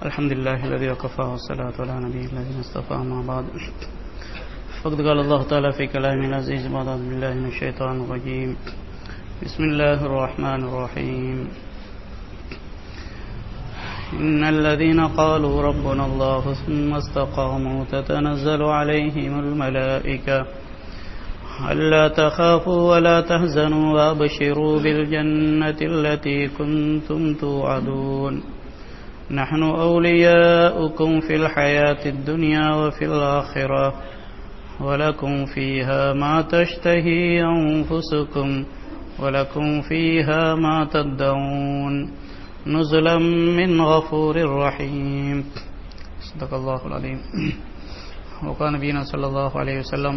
الحمد لله الذي وكفى والصلاة على نبي الذين اصطفى ما بعد فقد قال الله تعالى في كلام العزيز بعد أعوذ بالله من الشيطان الرجيم بسم الله الرحمن الرحيم إن الذين قالوا ربنا الله ثم استقاموا تتنزل عليهم الملائكة ألا تخافوا ولا تهزنوا وأبشروا بالجنة التي كنتم توعدون نحن أولياؤكم في الحياة الدنيا وفي الآخرة ولكم فيها ما تشتهي أنفسكم ولكم فيها ما تدعون نزلا من غفور رحيم صدق الله العظيم وقال نبينا صلى الله عليه وسلم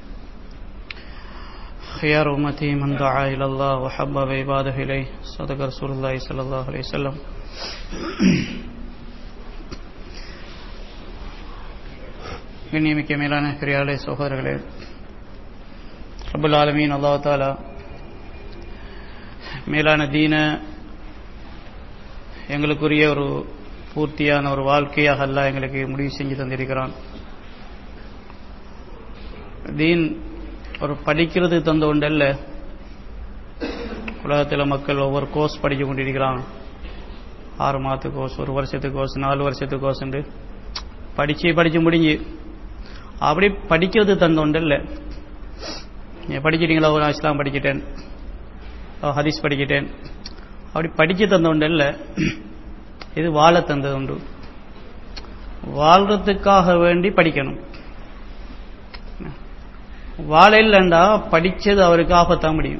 خيار أمتي من دعا إلى الله وحبب عباده إليه صدق رسول الله صلى الله عليه وسلم கண்ணியமிக்க மேலான பெரியாளே சகோதரர்களே ரபுல் ஆலமீன் அல்லா தாலா மேலான தீன எங்களுக்குரிய ஒரு பூர்த்தியான ஒரு வாழ்க்கையாக அல்ல எங்களுக்கு முடிவு செஞ்சு தந்திருக்கிறான் தீன் ஒரு படிக்கிறது தந்த ஒன்றல்ல உலகத்தில் மக்கள் ஒவ்வொரு கோர்ஸ் படிக்க கொண்டிருக்கிறான் ஆறு மாதத்து கோர்ஸ் ஒரு வருஷத்துக்கு கோர்ஸ் நாலு வருஷத்துக்கு கோர்ஸ் படிச்சு படிச்சு முடிஞ்சு அப்படி படிக்கிறது தந்த ஒன்றல்ல நீ படிச்சிட்டீங்களா ஒரு இஸ்லாம் படிக்கிட்டேன் ஹதீஸ் படிக்கிட்டேன் அப்படி படிக்க தந்த ஒன்று இல்லை இது வாழ தந்தது உண்டு வாழ்றதுக்காக வேண்டி படிக்கணும் வாழ இல்லைண்டா படிச்சது அவருக்கு ஆபத்தான் முடியும்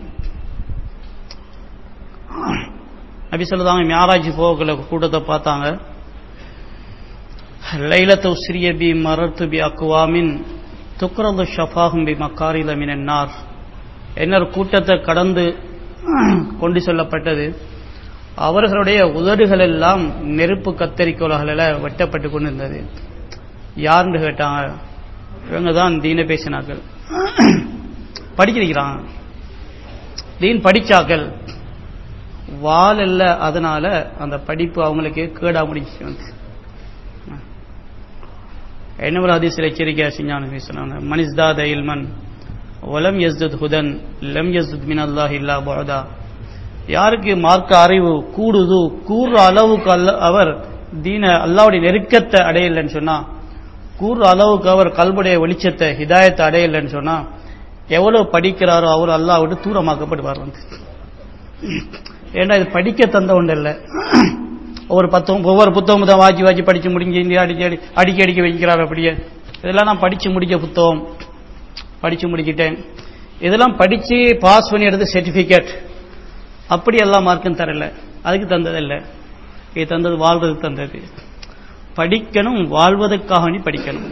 நபி சொல்லுதாங்க மியாராஜ் போகல கூட்டத்தை பார்த்தாங்க லைலத்து உஸ்ரிய பி மரத்து பி அக்குவாமின் துக்ரது ஷஃபாகும் பி மக்காரில மினார் என்ன கூட்டத்தை கடந்து கொண்டு செல்லப்பட்டது அவர்களுடைய உதடுகள் எல்லாம் நெருப்பு கத்தரிக்கோள்களில் வெட்டப்பட்டு கொண்டிருந்தது யாருன்னு கேட்டாங்க இவங்க தான் தீன பேசினார்கள் படிச்சிருக்கிறாங்க தீன் படிச்சாக்கள் வால் இல்ல அதனால அந்த படிப்பு அவங்களுக்கு கேடா முடிச்சு வந்து என்ன ஒரு அதிசல எச்சரிக்கையா செஞ்சானு சொன்னாங்க மனிஸ்தாத இல்மன் ஒலம் யஸ்துத் ஹுதன் லம் யஸ்துத் மின் அல்லாஹ் இல்லா பௌதா யாருக்கு மார்க்க அறிவு கூடுது கூறுற அளவுக்கு அல்ல அவர் தீன அல்லாவுடைய நெருக்கத்தை அடையலைன்னு சொன்னா கூறுற அளவுக்கு அவர் கல்புடைய வெளிச்சத்தை ஹிதாயத்தை அடையலைன்னு சொன்னா எவ்வளவு படிக்கிறாரோ அவர் அல்லாஹ் விட்டு தூரமாக்கப்படுவார் வந்து ஏன்னா இது படிக்க தந்த ஒன்று இல்லை ஒவ்வொரு பத்தம் ஒவ்வொரு புத்தகம் தான் வாக்கி வாக்கி படிச்சு முடிஞ்சு இந்தியா அடிக்க அடி அடிக்க அடிக்க வைக்கிறார் அப்படியே இதெல்லாம் நான் படிச்சு முடிக்க புத்தகம் படிச்சு முடிக்கிட்டேன் இதெல்லாம் படிச்சு பாஸ் பண்ணி எடுத்து சர்டிபிகேட் அப்படி எல்லாம் மார்க்கும் தரல அதுக்கு தந்ததில்லை இது தந்தது வாழ்றதுக்கு தந்தது படிக்கணும் வாழ்வதற்காக வேண்டி படிக்கணும்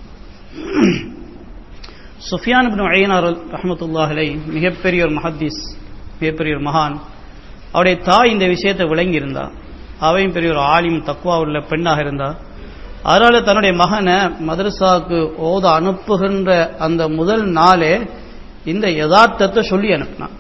சுஃபியான் பின் ஐயனார் ரஹமத்துல்லாஹலை மிகப்பெரிய ஒரு மஹத்தீஸ் மிகப்பெரிய ஒரு மகான் அவருடைய தாய் இந்த விஷயத்தை விளங்கி இருந்தா அவையும் பெரிய ஒரு ஆலிம் தக்குவா உள்ள பெண்ணாக இருந்தா அதனால தன்னுடைய மகனை மதரசாவுக்கு ஓத அனுப்புகின்ற அந்த முதல் நாளே இந்த யதார்த்தத்தை சொல்லி அனுப்பினான்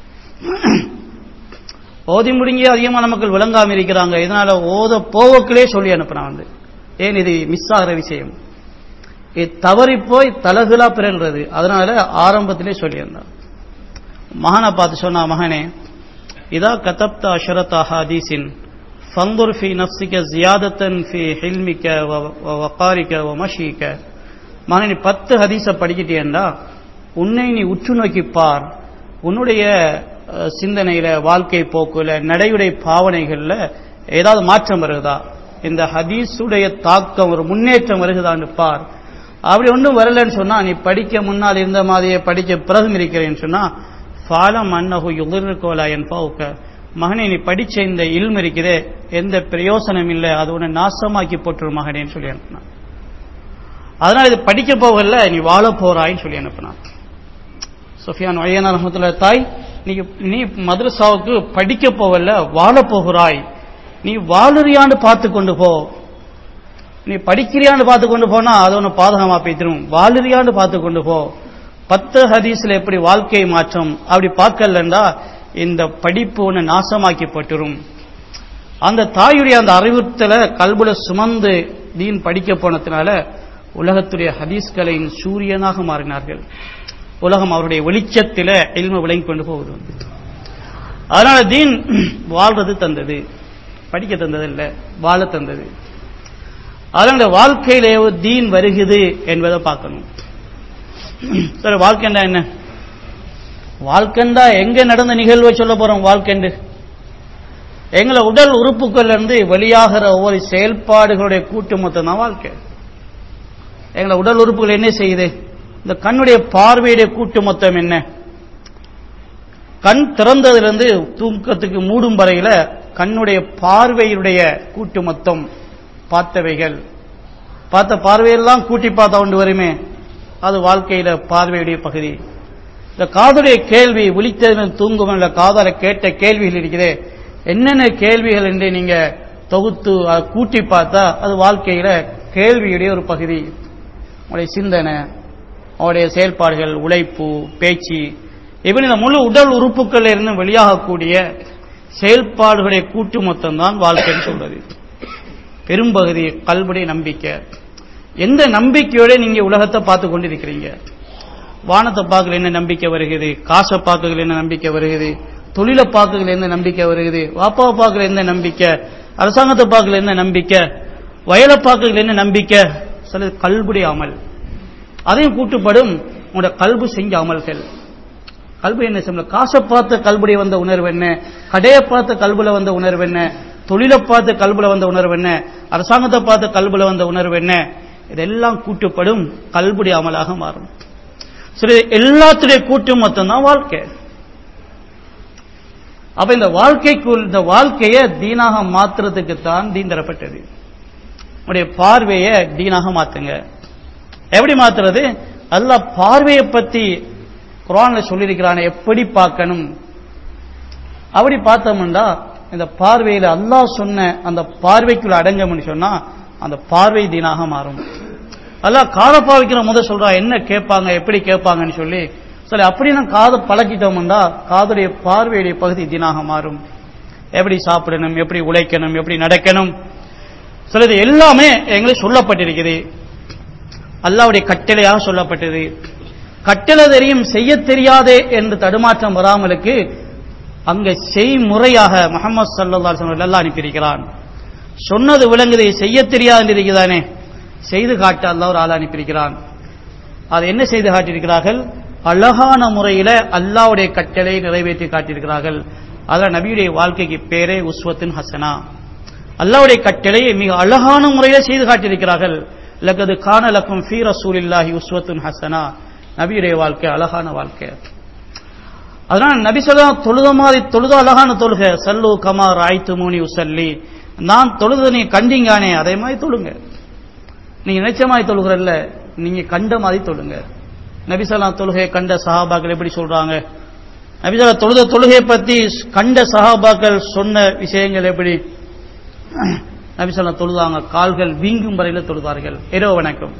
ஓதி முடிஞ்சு அதிகமான மக்கள் விளங்காம இருக்கிறாங்க இதனால ஓத போவக்களே சொல்லி அனுப்பினான் வந்து ஏன் இது மிஸ் ஆகிற விஷயம் இது தவறி போய் தலகுலா பிறல்றது அதனால ஆரம்பத்திலே சொல்லியிருந்தான் மகனை பார்த்து சொன்னா மகனே இதா கதப்த அஷரத் ஹதீஸின் ஃபங்குர் ஃபி நப்சிக்க ஜியாதத்தன் ஃபி ஹில்மிக்க வக்காரிக்க வமஷிக்க மகனை நீ பத்து ஹதீஸை படிக்கிட்டேன்டா உன்னை நீ உற்று நோக்கி பார் உன்னுடைய சிந்தனையில வாழ்க்கை போக்குல நடையுடைய பாவனைகள்ல ஏதாவது மாற்றம் வருதா இந்த ஹதீஸுடைய தாக்கம் ஒரு முன்னேற்றம் வருகுதான்னு பார் அப்படி ஒன்றும் வரலன்னு சொன்னா நீ படிக்க முன்னால் இருந்த மாதிரியே படிக்க பிறகும் இருக்கிறேன்னு சொன்னா ஃபாலம் அன்னஹு யுகிர்கோலா என் பாவுக்க மகனே நீ படிச்ச இந்த இல்ம இருக்குதே எந்த பிரயோசனம் இல்லை அது உன்னை நாசமாக்கி போட்டுரு மகனேன்னு சொல்லி அனுப்பினான் அதனால இது படிக்க போகல நீ வாழ போறாயின்னு சொல்லி அனுப்பினான் சுஃபியான் ஒய்யனா ரஹமத்துல தாய் நீ நீ மதரசாவுக்கு படிக்க போகல வாழ போகிறாய் நீ வாழுறியான்னு பார்த்து கொண்டு போ நீ படிக்கிறியான்னு பார்த்து கொண்டு போனா அது ஒன்று பாதகமா போய்த்திரும் வாழுறியான்னு பார்த்து கொண்டு போ பத்து ஹதீஸ்ல எப்படி வாழ்க்கை மாற்றம் அப்படி பார்க்கலண்டா இந்த படிப்பு ஒன்று நாசமாக்கி போட்டுரும் அந்த தாயுடைய அந்த அறிவுறுத்தல கல்புல சுமந்து தீன் படிக்க போனதுனால உலகத்துடைய ஹதீஸ்களின் சூரியனாக மாறினார்கள் உலகம் அவருடைய வெளிச்சத்தில இல்ம விளங்கி கொண்டு போகுது அதனால தீன் வாழ்றது தந்தது படிக்க தந்தது இல்ல வாழ தந்தது அதனால வாழ்க்கையிலே தீன் வருகுது என்பதை பார்க்கணும் சரி வாழ்க்கைண்டா என்ன வாழ்க்கைண்டா எங்க நடந்த நிகழ்வை சொல்ல போறோம் வாழ்க்கைண்டு எங்களை உடல் உறுப்புகள் இருந்து வெளியாகிற ஒவ்வொரு செயல்பாடுகளுடைய கூட்டு மொத்தம் தான் வாழ்க்கை எங்களை உடல் உறுப்புகள் என்ன செய்யுது இந்த கண்ணுடைய பார்வையுடைய கூட்டு மொத்தம் என்ன கண் திறந்ததிலிருந்து தூக்கத்துக்கு மூடும் வரையில கண்ணுடைய பார்வையுடைய கூட்டு மொத்தம் பார்த்தவைகள் பார்த்த பார்வையெல்லாம் கூட்டி பார்த்தா கொண்டு வருமே அது வாழ்க்கையில பார்வையுடைய பகுதி இந்த காதுடைய கேள்வி விழித்ததில் தூங்கும் இல்ல காதால கேட்ட கேள்விகள் இருக்கிறே என்னென்ன கேள்விகள் என்று நீங்க தொகுத்து அதை கூட்டி பார்த்தா அது வாழ்க்கையில கேள்வியுடைய ஒரு பகுதி உங்களுடைய சிந்தனை அவருடைய செயல்பாடுகள் உழைப்பு பேச்சு இப்படி இந்த முழு உடல் உறுப்புகள் இருந்து வெளியாகக்கூடிய செயல்பாடுகளுடைய கூட்டு மொத்தம் தான் வாழ்க்கைன்னு சொல்றது பெரும்பகுதி கல்புடைய நம்பிக்கை எந்த நம்பிக்கையோட நீங்க உலகத்தை பார்த்து கொண்டிருக்கிறீங்க வானத்தை பார்க்கல என்ன நம்பிக்கை வருகிறது காசை பார்க்கல என்ன நம்பிக்கை வருகிறது தொழிலை பார்க்கல என்ன நம்பிக்கை வருகிறது வாப்பாவை பார்க்கல என்ன நம்பிக்கை அரசாங்கத்தை பார்க்கல என்ன நம்பிக்கை வயலை பார்க்கல என்ன நம்பிக்கை சில கல்புடைய அமல் அதையும் கூட்டுப்படும் உங்களோட கல்பு செஞ்ச அமல்கள் கல்வி என்ன செய்யல காசை பார்த்த கல்புடைய வந்த உணர்வு என்ன கடையை பார்த்த கல்புல வந்த உணர்வு என்ன தொழிலை பார்த்த கல்புல வந்த உணர்வு என்ன அரசாங்கத்தை பார்த்த கல்புல வந்த உணர்வு என்ன இதெல்லாம் கூட்டுப்படும் கல்புடைய அமலாக மாறும் சரி எல்லாத்துடைய கூட்டு மொத்தம் தான் வாழ்க்கை அப்ப இந்த வாழ்க்கைக்குள் இந்த வாழ்க்கையை தீனாக மாத்துறதுக்கு தான் தீன் தரப்பட்டது உடைய பார்வையை தீனாக மாத்துங்க எப்படி மாத்துறது அல்ல பார்வையை பத்தி குரான்ல சொல்லியிருக்கிறான எப்படி பார்க்கணும் அப்படி பார்த்தோம்னா இந்த பார்வையில அல்லாஹ் சொன்ன அந்த பார்வைக்குள்ள அடங்கம்னு சொன்னா அந்த பார்வை தீனாக மாறும் அல்லாஹ் காதை பாவிக்கிற முத சொல்றா என்ன கேட்பாங்க எப்படி கேட்பாங்கன்னு சொல்லி சரி அப்படி நான் காதை பழக்கிட்டோம்னா காதுடைய பார்வையுடைய பகுதி தீனாக மாறும் எப்படி சாப்பிடணும் எப்படி உழைக்கணும் எப்படி நடக்கணும் சிலது எல்லாமே எங்களுக்கு சொல்லப்பட்டிருக்குது அல்லாவுடைய கட்டளையாக சொல்லப்பட்டது கட்டளை தெரியும் செய்ய தெரியாதே என்று தடுமாற்றம் வராமலுக்கு அங்க செய்முறையாக முகமது சல்லா எல்லாம் அனுப்பியிருக்கிறான் சொன்னது விளங்குது செய்ய தெரியாது இருக்குதானே செய்து காட்ட அல்லா ஒரு ஆள் அனுப்பியிருக்கிறான் அதை என்ன செய்து காட்டியிருக்கிறார்கள் அழகான முறையில அல்லாவுடைய கட்டளை நிறைவேற்றி காட்டியிருக்கிறார்கள் அதான் நபியுடைய வாழ்க்கைக்கு பேரே உஸ்வத்தின் ஹசனா அல்லாவுடைய கட்டளையை மிக அழகான முறையில செய்து காட்டியிருக்கிறார்கள் லக்கது கான லக்கும் ஃபீ ரசூலில்லாஹி உஸ்வத்துன் ஹசனா நபியுடைய வாழ்க்கை அழகான வாழ்க்கை அதனால நபி சொல்லா தொழுத மாதிரி தொழுத அழகான தொழுக சல்லு கமார் ஆய்த்து மூனி உசல்லி நான் தொழுத நீ கண்டிங்கானே அதே மாதிரி தொழுங்க நீங்க நினைச்ச மாதிரி தொழுகிறல்ல நீங்க கண்ட மாதிரி தொழுங்க நபிசல்லா தொழுகை கண்ட சஹாபாக்கள் எப்படி சொல்றாங்க நபிசல்லா தொழுத தொழுகையை பத்தி கண்ட சஹாபாக்கள் சொன்ன விஷயங்கள் எப்படி நபிசல்லா தொழுதாங்க கால்கள் வீங்கும் வரையில தொழுதார்கள் இரவு வணக்கம்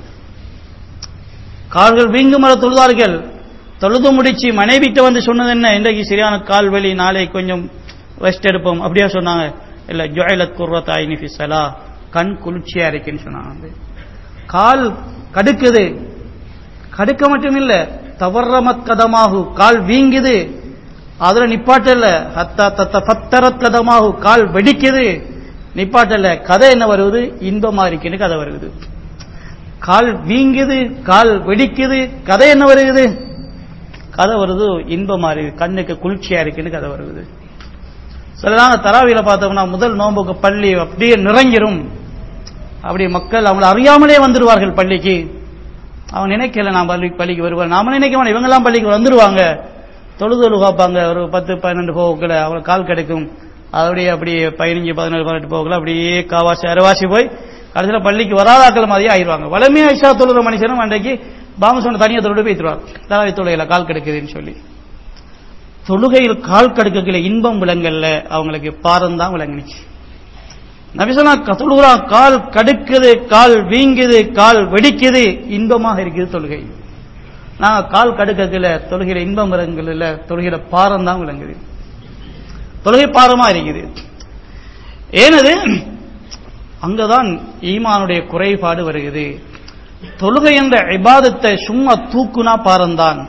கால்கள் வீங்கும் வரை தொழுதார்கள் தொழுது முடிச்சு மனைவிட்ட வந்து சொன்னது என்ன இன்றைக்கு சரியான கால் வலி நாளை கொஞ்சம் ரெஸ்ட் எடுப்போம் அப்படியே சொன்னாங்க இல்ல ஜுயலத் குர்ரத்தாய் நிஃபி சலா கண் குளிர்ச்சியா இருக்குன்னு சொன்னாங்க கால் கடுக்குது கடுக்க மட்டும் இல்ல தவறமத் கதமாகு கால் வீங்குது அதுல நிப்பாட்டல ஹத்தா தத்த பத்தரத் கதமாகு கால் வெடிக்குது நிப்பாட்டல கதை என்ன வருவது இன்பமா இருக்குன்னு கதை வருது கால் வீங்குது கால் வெடிக்குது கதை என்ன வருகுது கதை வருது இன்பமா இருக்கு கண்ணுக்கு குளிர்ச்சியா இருக்குன்னு கதை வருது சில நாள் தராவியில பார்த்தோம்னா முதல் நோம்புக்கு பள்ளி அப்படியே நிறைஞ்சிரும் அப்படி மக்கள் அவங்களை அறியாமலே வந்துடுவார்கள் பள்ளிக்கு அவன் நினைக்கல நான் பள்ளி பள்ளிக்கு வருவார் நாம நினைக்க இவங்கெல்லாம் பள்ளிக்கு வந்துருவாங்க தொழுதொழு பார்ப்பாங்க ஒரு பத்து பன்னெண்டு போகல அவங்க கால் கிடைக்கும் அப்படியே அப்படியே பதினஞ்சு பதினேழு பதினெட்டு போகல அப்படியே காவாசி அரைவாசி போய் கடைசியில் பள்ளிக்கு வராதாக்கள் மாதிரியே ஆயிடுவாங்க வளமே ஐஷா தொழுற மனுஷனும் அன்றைக்கு பாம சொன்ன தனியாக தொழுடு போய்த்துருவாங்க தராவி தொழுகையில கால் கெடுக்குதுன்னு சொல்லி தொழுகையில் கால் கடுக்கல இன்பம் விளங்கல்ல அவங்களுக்கு பாரம் தான் விளங்குனுச்சு நபிசனா தொழுகிறா கால் கடுக்குது கால் வீங்குது கால் வெடிக்குது இன்பமாக இருக்குது தொழுகை நாங்க கால் கடுக்கல தொழுகையில இன்பம் விளங்கல தொழுகையில பாரம் தான் விளங்குது தொழுகை பாரமா இருக்குது ஏனது அங்கதான் ஈமானுடைய குறைபாடு வருகிறது தொழுகை என்ற இபாதத்தை சும்மா தூக்குனா பாரந்தான்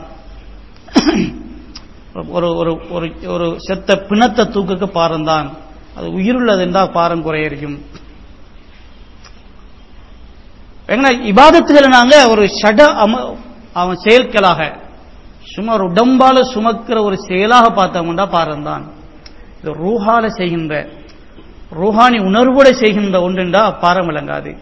ஒரு ஒரு ஒரு ஒரு செத்த பிணத்தை தூக்குக்கு பாரந்தான் அது உயிருள்ளது என்றால் பாரம் குறையிருக்கும் எங்கன்னா இபாதத்துகளை நாங்க ஒரு ஷட அம அவன் செயல்களாக சும்மா ஒரு உடம்பால சுமக்கிற ஒரு செயலாக பார்த்தோம்னா பாரந்தான் இது ரூஹால செய்கின்ற ரூஹானி உணர்வோட செய்கின்ற ஒன்றுண்டா பாரம் விளங்காது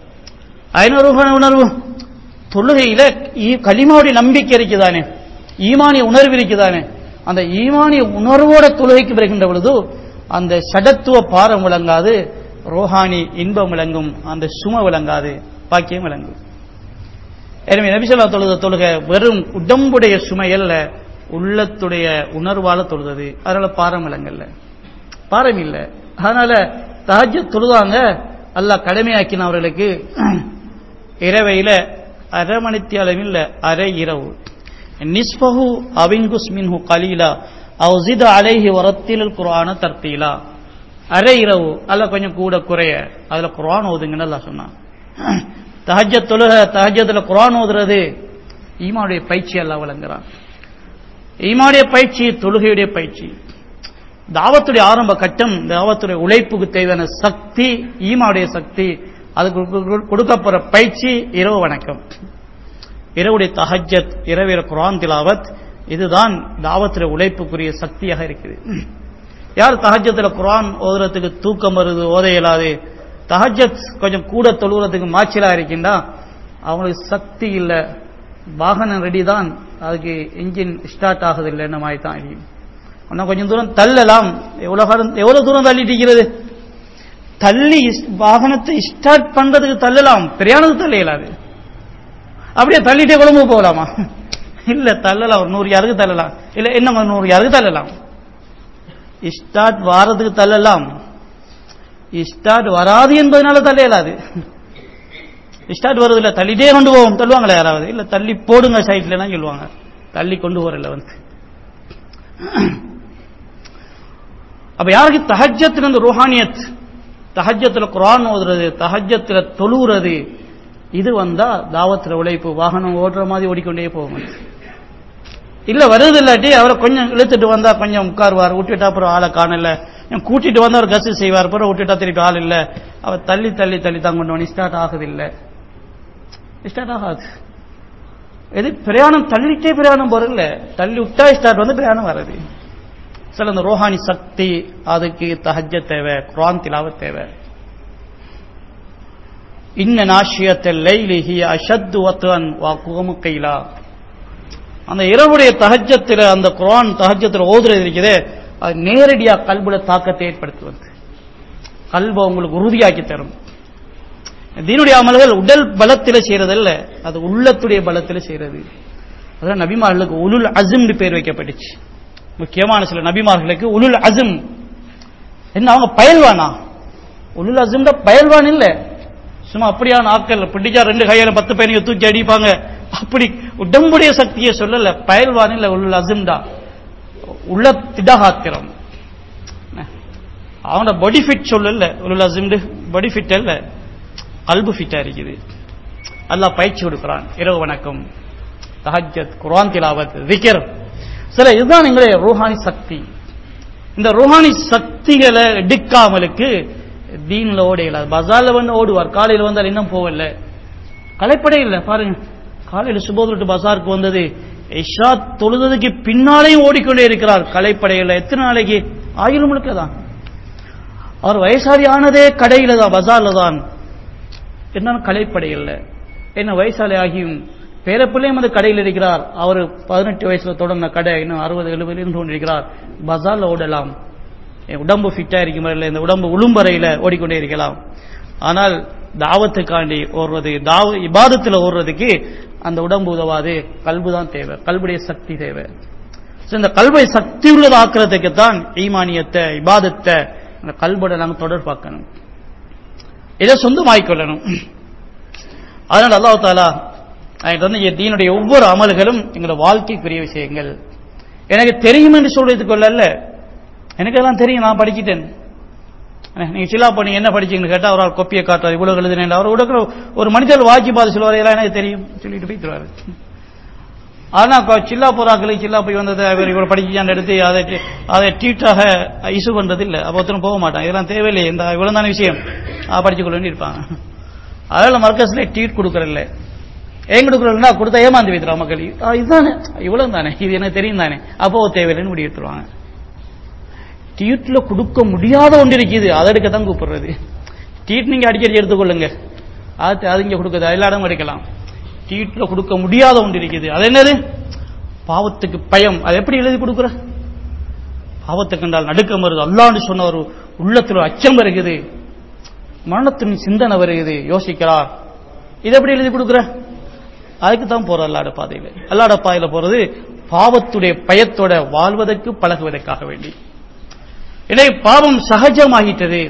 ஐநூறு ரூபான உணர்வு தொழுகையில களிமாவுடைய நம்பிக்கை இருக்குதானே ஈமானிய உணர்வு இருக்குதானே அந்த ஈமானிய உணர்வோட தொழுகைக்கு வருகின்ற பொழுது அந்த சடத்துவ பாரம் விளங்காது ரோஹானி இன்பம் விளங்கும் அந்த சும விளங்காது பாக்கியம் விளங்கும் எனவே நபிசல்லா தொழுத தொழுக வெறும் உடம்புடைய சுமையல்ல உள்ளத்துடைய உணர்வால தொழுதது அதனால பாரம் விளங்கல்ல பாரம் இல்லை அதனால தஹஜ தொழுதாங்க அல்லாஹ் கடமையாக்கினவர்களுக்கு இரவையில அரை மணித்தியாலம் இல்ல அரை இரவு நிஸ்பஹு அவிங்குஸ் மின்ஹு கலீலா அவுசித அலைஹி வரத்தில் குரான தர்த்தீலா அரை இரவு அல்ல கொஞ்சம் கூட குறைய அதுல குரான் ஓதுங்கன்னு எல்லாம் சொன்னான் தஹஜ தொழுக தஹஜத்துல குரான் ஓதுறது ஈமாவுடைய பயிற்சி எல்லாம் விளங்குறான் ஈமாவுடைய பயிற்சி தொழுகையுடைய பயிற்சி தாவத்துடைய ஆரம்ப கட்டம் தாவத்துடைய உழைப்புக்கு தேவையான சக்தி ஈமாவுடைய சக்தி அதுக்கு கொடுக்கப்படுற பயிற்சி இரவு வணக்கம் இரவுடைய தஹஜத் இரவிர குரான் திலாவத் இதுதான் தாவத்துடைய உழைப்புக்குரிய சக்தியாக இருக்குது யார் தஹஜத்தில் குரான் ஓதுறதுக்கு தூக்கம் வருது ஓத இயலாது தஹஜத் கொஞ்சம் கூட தொழுகிறதுக்கு மாச்சலா இருக்கின்றா அவங்களுக்கு சக்தி இல்லை வாகனம் ரெடி தான் அதுக்கு இன்ஜின் ஸ்டார்ட் ஆகுது இல்லைன்னு மாதிரி தான் இருக்கும் இன்னும் கொஞ்சம் தூரம் தள்ளலாம் எவ்வளவு காலம் எவ்வளவு தூரம் தள்ளிட்டு இருக்கிறது தள்ளி வாகனத்தை ஸ்டார்ட் பண்றதுக்கு தள்ளலாம் பிரயாணத்துக்கு தள்ள இயலாது அப்படியே தள்ளிட்டே குழம்பு போகலாமா இல்ல தள்ளலாம் ஒரு நூறு யாருக்கு தள்ளலாம் இல்ல என்ன நூறு யாருக்கு தள்ளலாம் ஸ்டார்ட் வாரத்துக்கு தள்ளலாம் ஸ்டார்ட் வராது என்பதனால தள்ள இயலாது ஸ்டார்ட் வருது இல்ல தள்ளிட்டே கொண்டு போவோம் தள்ளுவாங்களா யாராவது இல்ல தள்ளி போடுங்க சைட்ல சொல்லுவாங்க தள்ளி கொண்டு வரல வந்து அப்ப யாருக்கு தஹஜத்துல இருந்து ருஹானியத் தஹஜத்துல குரான் ஓதுறது தஹஜத்துல தொழுகிறது இது வந்தா தாவத்துல உழைப்பு வாகனம் ஓடுற மாதிரி ஓடிக்கொண்டே போகும் இல்ல வருது இல்லாட்டி அவரை கொஞ்சம் இழுத்துட்டு வந்தா கொஞ்சம் உட்காருவார் விட்டுட்டா அப்புறம் ஆளை காணல கூட்டிட்டு வந்தா அவர் கசு செய்வார் அப்புறம் விட்டுட்டா திருப்பி ஆள் இல்ல அவர் தள்ளி தள்ளி தள்ளி தான் கொண்டு வந்து ஸ்டார்ட் ஆகுது இல்ல ஸ்டார்ட் ஆகாது எது பிரயாணம் தள்ளிட்டே பிரயாணம் போறதில்ல தள்ளி விட்டா ஸ்டார்ட் வந்து பிரயாணம் வராது சில இந்த ரோஹானி சக்தி அதுக்கு தஹஜ தேவை குரான் திலாவ தேவை இன்ன நாஷியத்தில் லைலிஹி அஷத்து வத்வன் வா குகமுக்கைலா அந்த இரவுடைய தஹஜத்தில் அந்த குரான் தஹஜத்தில் ஓதுறது இருக்குது அது நேரடியா கல்புல தாக்கத்தை ஏற்படுத்துவது கல்பை உங்களுக்கு உறுதியாக்கி தரும் தீனுடைய அமல்கள் உடல் பலத்தில் செய்யறதல்ல அது உள்ளத்துடைய பலத்தில் செய்யறது அதான் நபிமார்களுக்கு உலுல் அசிம்னு பேர் வைக்கப்பட்டுச்சு முக்கியமான சில நபிமார்களுக்கு உலுல் அசிம் என்ன அவங்க பயல்வானா உலுல் அசிம்ட பயல்வான் இல்ல சும்மா அப்படியான ஆட்கள் பிடிச்சா ரெண்டு கையில பத்து பையனையும் தூக்கி அடிப்பாங்க அப்படி உடம்புடைய சக்தியை சொல்லல பயல்வான் இல்ல உலுல் அசிம்டா உள்ள திடகாத்திரம் அவனோட பாடி ஃபிட் சொல்லல உலுல் அசிம்டு பாடி ஃபிட் அல்ல கல்பு ஃபிட்டா இருக்குது அல்லாஹ் பயிற்சி கொடுக்கிறான் இரவு வணக்கம் தஹஜத் குரான் திலாவத் விக்கர் சில இதுதான் எங்களுடைய ரூஹானி சக்தி இந்த ரூஹானி சக்திகளை எடுக்காமலுக்கு தீன்ல ஓட இயலாது பஜார்ல வந்து ஓடுவார் காலையில் வந்தால் இன்னும் போகல கலைப்படை இல்லை பாருங்க காலையில் சுபோது பஜாருக்கு வந்தது இஷா தொழுததுக்கு பின்னாலேயும் ஓடிக்கொண்டே இருக்கிறார் கலைப்படையில் எத்தனை நாளைக்கு ஆயிரம் முழுக்க தான் அவர் வயசாரி ஆனதே கடையில தான் பஜார்ல தான் என்ன கலைப்படையில் என்ன வயசாளி ஆகியும் பேரப்பிள்ளையும் அந்த கடையில் இருக்கிறார் அவர் பதினெட்டு வயசுல தொடர்ந்த கடை இன்னும் அறுபது எழுபது இருந்து கொண்டிருக்கிறார் பஜார்ல ஓடலாம் என் உடம்பு ஃபிட்டா இருக்கும் வரையில் இந்த உடம்பு உளும்பறையில ஓடிக்கொண்டே இருக்கலாம் ஆனால் தாவத்துக்காண்டி ஓடுறது தாவ இபாதத்தில் ஓடுறதுக்கு அந்த உடம்பு உதவாது கல்பு தான் தேவை கல்புடைய சக்தி தேவை இந்த கல்வை சக்தி உள்ளது ஆக்கிறதுக்கு தான் ஈமானியத்தை இபாதத்தை அந்த கல்போட நாங்கள் தொடர்பாக்கணும் இதை சொந்தமாக்கிக்கொள்ளணும் அதனால் அல்லாஹ் தாலா எனக்கு வந்து என் தீனுடைய ஒவ்வொரு அமல்களும் எங்களோட வாழ்க்கைக்குரிய விஷயங்கள் எனக்கு தெரியும் என்று சொல்றதுக்கு கொள்ளல எனக்கு எல்லாம் தெரியும் நான் படிக்கிட்டேன் நீங்க சில்லா பண்ணி என்ன படிச்சீங்கன்னு கேட்டா அவரால் கொப்பியை காட்டுறாரு இவ்வளவு எழுதுனேன் அவர் உடக்கிற ஒரு மனிதர் வாக்கி பார்த்து சொல்லுவார் எல்லாம் எனக்கு தெரியும் சொல்லிட்டு போய்த்துருவாரு ஆனா கொ- சில்லா புறாக்களை சில்லா போய் வந்ததை இவர் இவர் படிச்சான்னு எடுத்து அதை டி- அதை டீட்டாக இஷ்யூ பண்றது இல்ல அப்போ ஒருத்தரும் போக மாட்டான் இதெல்லாம் தேவையில்லை இந்த இவ்வளவு தானே விஷயம் ஆ, படிச்சுக்கொள்ள வேண்டி இருப்பாங்க அதனால மர்க்கஸ்ல டீட் கொடுக்கறதில்ல ஏன் கொடுக்கறதுனா கொடுத்தா ஏமாந்து வைத்துறா மக்கள் ஆ, இதுதானே இவ்வளவு தானே இது எனக்கு தெரியும் தானே அப்போ தேவையில்லைன்னு முடி எடுத்துருவாங்க டீட்ல கொடுக்க முடியாத ஒன்று இருக்குது அதை எடுக்கத்தான் கூப்பிடுறது டீட் நீங்க அடிக்கடி எடுத்துக்கொள்ளுங்க அது அது இங்க கொடுக்குது எல்லா இடமும் எடுக்கலாம் டீட்ல கொடுக்க முடியாத ஒன்று இருக்குது அது என்னது பாவத்துக்கு பயம் அது எப்படி எழுதி கொடுக்குற பாவத்துக்கு கண்டால் நடுக்கம் வருது அல்லாண்டு சொன்ன ஒரு உள்ளத்தில் ஒரு அச்சம் வருகிறது மரணத்தின் சிந்தனை வருகிறது யோசிக்கிறார் இது எப்படி எழுதி கொடுக்குற அதுக்கு தான் போற அல்லாட பாதையில அல்லாட பாதையில போறது பாவத்துடைய பயத்தோட வாழ்வதற்கு பழகுவதற்காக வேண்டி எனவே பாவம் சகஜமாகிட்டது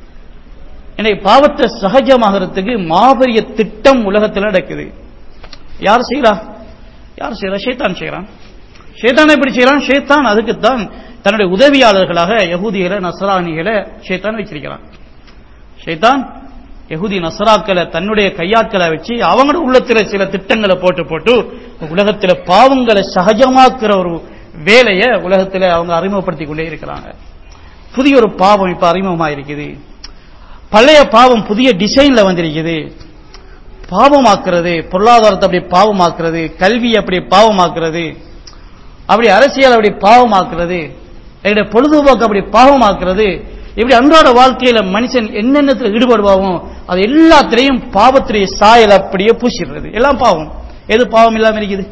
எனவே பாவத்தை சகஜமாகிறதுக்கு மாபெரிய திட்டம் உலகத்தில் நடக்குது யார் செய்யறா யார் செய்யறா ஷேத்தான் செய்யறான் ஷேத்தான் எப்படி செய்யறான் ஷேத்தான் அதுக்குத்தான் தன்னுடைய உதவியாளர்களாக யகூதிகளை நசராணிகளை ஷேத்தான் வச்சிருக்கிறான் ஷைத்தான் யகுதி நசராக்களை தன்னுடைய கையாட்களை வச்சு அவங்களோட உள்ளத்துல சில திட்டங்களை போட்டு போட்டு உலகத்துல பாவங்களை சகஜமாக்குற ஒரு வேலையை உலகத்துல அவங்க அறிமுகப்படுத்திக் கொண்டே இருக்கிறாங்க புதிய ஒரு பாவம் இப்ப அறிமுகமா இருக்குது பழைய பாவம் புதிய டிசைன்ல வந்திருக்குது பாவமாக்குறது பொருளாதாரத்தை அப்படி பாவமாக்குறது கல்வி அப்படி பாவமாக்குறது அப்படி அரசியல் அப்படி பாவமாக்குறது எங்களுடைய பொழுதுபோக்கு அப்படி பாவமாக்குறது இப்படி அன்றாட வாழ்க்கையில மனுஷன் என்னென்னத்தில் ஈடுபடுவாமோ அது எல்லாத்திலையும் பாவத்துடைய சாயல் அப்படியே பூசிடுறது எல்லாம் பாவம் எது பாவம் இல்லாம இருக்குது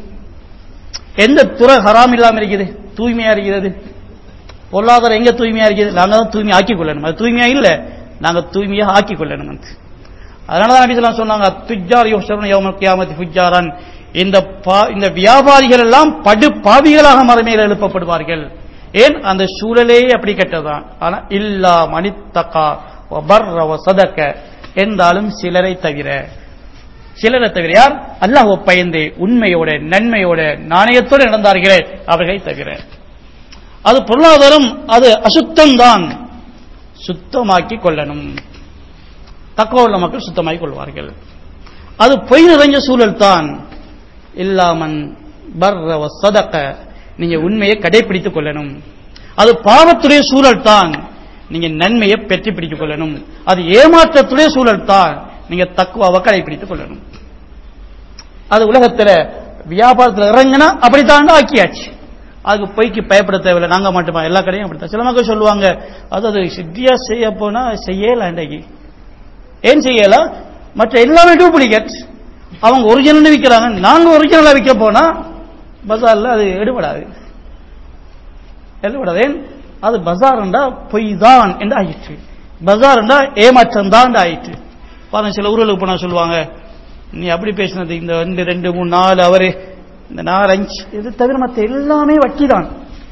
எந்த துறை ஹராம் இல்லாம இருக்குது தூய்மையா இருக்கிறது பொருளாதாரம் எங்க தூய்மையா இருக்குது நாங்க தான் தூய்மை ஆக்கிக் கொள்ளணும் அது தூய்மையா இல்ல நாங்க தூய்மையா ஆக்கிக் கொள்ளணும் அது. அதனாலதான் நபி ஸல்லல்லாஹு சொன்னாங்க துஜ்ஜார் யோசரன் யௌமல் கியாமத்தி ஃபுஜ்ஜாரன் இந்த பா- இந்த வியாபாரிகள் எல்லாம் படு பாவிகளாக மறுமையில் எழுப்பப்படுவார்கள் ஏன் அந்த சூழலே அப்படி கெட்டதான் ஆனா இல்லா மணித்தகா வபர்ர வசதக்க என்றாலும் சிலரை தவிர சிலரை தவிர யார் அல்லாஹ் பயந்து உண்மையோட நன்மையோட நாணயத்தோடு நடந்தார்களே அவர்களை தவிர அது பொருளாதாரம் அது அசுத்தம்தான் சுத்தமாக்கி கொள்ளணும் தக்குவ உள்ள மக்கள் சுத்தமாக்கி கொள்வார்கள் அது பொய் நிறைஞ்ச சூழல் தான் இல்லாமன் பர்ர சதக்க நீங்க உண்மையை கடைபிடித்துக் கொள்ளணும் அது பாவத்துடைய சூழல் தான் நீங்க நன்மையை பெற்றி பிடித்துக் கொள்ளணும் அது ஏமாற்றத்துடைய சூழல் தான் நீங்க தக்குவாவை கடைபிடித்துக் கொள்ளணும் அது உலகத்துல வியாபாரத்துல இறங்கினா அப்படித்தான் ஆக்கியாச்சு அதுக்கு பொய்க்கு பயப்பட தேவையில்லை நாங்க மட்டுமா எல்லா கடையும் அப்படித்தான் சில மக்கள் சொல்லுவாங்க அது அது சித்தியா செய்ய போனா செய்யல இன்றைக்கு ஏன் செய்யலாம் மற்ற எல்லாமே டூப்ளிகேட் அவங்க ஒரிஜினல் விற்கிறாங்க நாங்க ஒரிஜினலா விற்க போனா பஜார்ல அது எடுபடாது எடுபடாது ஏன் அது பஜார்ண்டா பொய் தான் என்று ஆயிற்று பஜார்ண்டா ஏமாற்றம் தான் ஆயிற்று பாருங்க சில ஊர்களுக்கு போனா சொல்லுவாங்க நீ அப்படி பேசினது இந்த ரெண்டு ரெண்டு மூணு நாலு அவரு இந்த நாலு அஞ்சு இது தவிர மற்ற எல்லாமே வட்டி தான்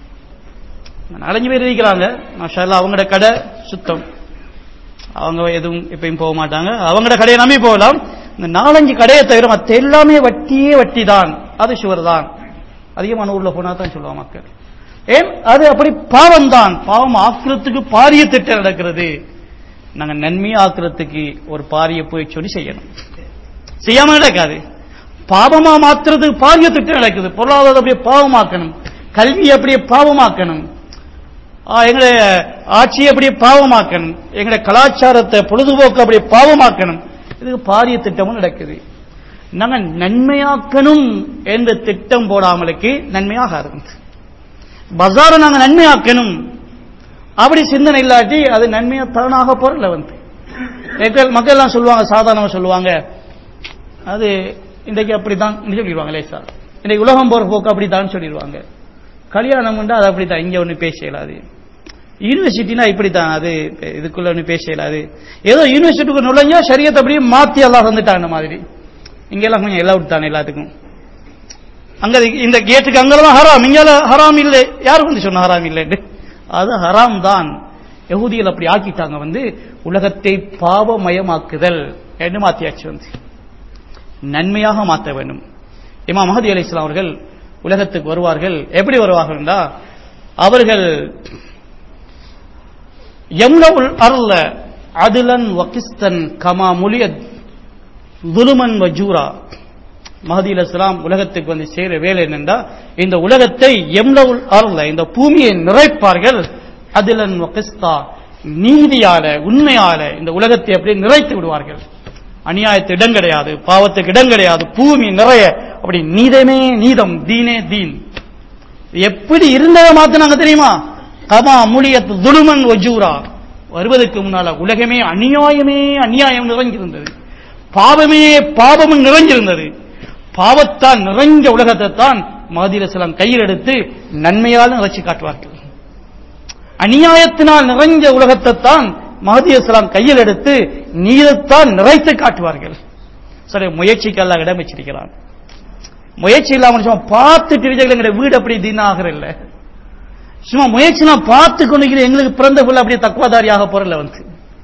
நாலஞ்சு பேர் இருக்கிறாங்க மாஷா அல்லாஹ் அவங்களோட கடை சுத்தம் அவங்க எதுவும் எப்பயும் போக மாட்டாங்க அவங்களோட கடையை நம்பி போகலாம் இந்த நாலஞ்சு கடையை தவிர மற்ற எல்லாமே வட்டியே வட்டி தான் அது சுவர் தான் அதிகமான ஊர்ல போனா தான் சொல்லுவாங்க மக்கள் ஏன் அது அப்படி பாவம் தான் பாவம் ஆக்குறதுக்கு பாரிய திட்டம் நடக்கிறது நாங்க நன்மையை ஆக்குறதுக்கு ஒரு பாரிய போய் சொல்லி செய்யணும் செய்யாம நடக்காது பாவமா மாத்துறதுக்கு பாரிய திட்டம் நடக்குது பொருளாதாரம் அப்படியே பாவமாக்கணும் கல்வி அப்படியே பாவமாக்கணும் ஆ, எங்களுடைய ஆட்சியை அப்படியே பாவமாக்கணும் எங்களுடைய கலாச்சாரத்தை பொழுதுபோக்கு அப்படியே பாவமாக்கணும் இதுக்கு பாரிய திட்டமும் நடக்குது நாங்க நன்மையாக்கணும் என்ற திட்டம் போடாமலுக்கு நன்மையாக இருந்து பஜாரை நாங்க நன்மையாக்கணும் அப்படி சிந்தனை இல்லாட்டி அது நன்மையா தானாக பொருள் வந்து மக்கள் மக்கள் எல்லாம் சொல்லுவாங்க சாதாரணமா சொல்லுவாங்க அது இன்றைக்கு அப்படித்தான் சொல்லிடுவாங்க லேசா இன்றைக்கு உலகம் போற போக்கு அப்படித்தான் சொல்லிடுவாங்க கல்யாணம் உண்டா அது அப்படித்தான் இங்க ஒண்ணு பேச இயலாது யூனிவர்சிட்டினா இப்படித்தான் அது இதுக்குள்ள ஒண்ணு பேச இயலாது ஏதோ யூனிவர்சிட்டிக்கு நுழைஞ்சா சரியத்தை அப்படியே மாத்தி எல்லாம் வந்துட்டாங்க அந்த மாதிரி இங்க எல்லாம் கொஞ்சம் எல்லாம் விட்டாங்க எல்லாத்துக்கும் அங்க இந்த கேட்டுக்கு அங்கெல்லாம் ஹராம் இங்க ஹராம் இல்லை யார் வந்து சொன்ன ஹராம் இல்லைன்னு அது ஹராம் தான் யகுதிகள் அப்படி ஆக்கிட்டாங்க வந்து உலகத்தை பாவமயமாக்குதல் என்று மாத்தியாச்சு வந்து நன்மையாக மாற்ற வேண்டும் இமாம் மஹதி அலி இஸ்லாம் அவர்கள் உலகத்துக்கு வருவார்கள் எப்படி வருவார்கள்டா அவர்கள் எம்லவுல் அருள அதுலன் வகிஸ்தன் கமா முலியத் துலுமன் வஜூரா மஹதி அலைஹிஸ்ஸலாம் உலகத்துக்கு வந்து சேர வேலை என்னென்றா இந்த உலகத்தை எம்லவுல் அருள இந்த பூமியை நிறைப்பார்கள் அதுலன் வகிஸ்தா நீதியால உண்மையால இந்த உலகத்தை அப்படியே நிறைத்து விடுவார்கள் அநியாயத்து இடம் கிடையாது பாவத்துக்கு இடம் கிடையாது பூமி நிறைய அப்படி நீதமே நீதம் தீனே தீன் எப்படி இருந்ததை மாத்தினாங்க தெரியுமா கமா முழியத் துலுமன் வஜூரா வருவதற்கு முன்னால உலகமே அநியாயமே அநியாயம் நிறைஞ்சிருந்தது பாவமே பாவமும் நிறைஞ்சிருந்தது பாவத்தால் நிறைஞ்ச உலகத்தை தான் மாதிரசலம் கையில் எடுத்து நன்மையால் நிறைச்சு காட்டுவார்கள் அநியாயத்தினால் நிறைஞ்ச உலகத்தை தான் மஹதியஸ்லாம் கையில் எடுத்து நீதத்தான் நிறைத்து காட்டுவார்கள் சரி முயற்சிக்கெல்லாம் இடம் வச்சிருக்கிறான் முயற்சி இல்லாமல் சும்மா பார்த்துட்டு இருக்கிற வீடு அப்படி தீனாகிற இல்ல சும்மா முயற்சி நான் பார்த்து கொண்டு எங்களுக்கு பிறந்த பிள்ளை அப்படியே தக்குவாதாரியாக போறல வந்து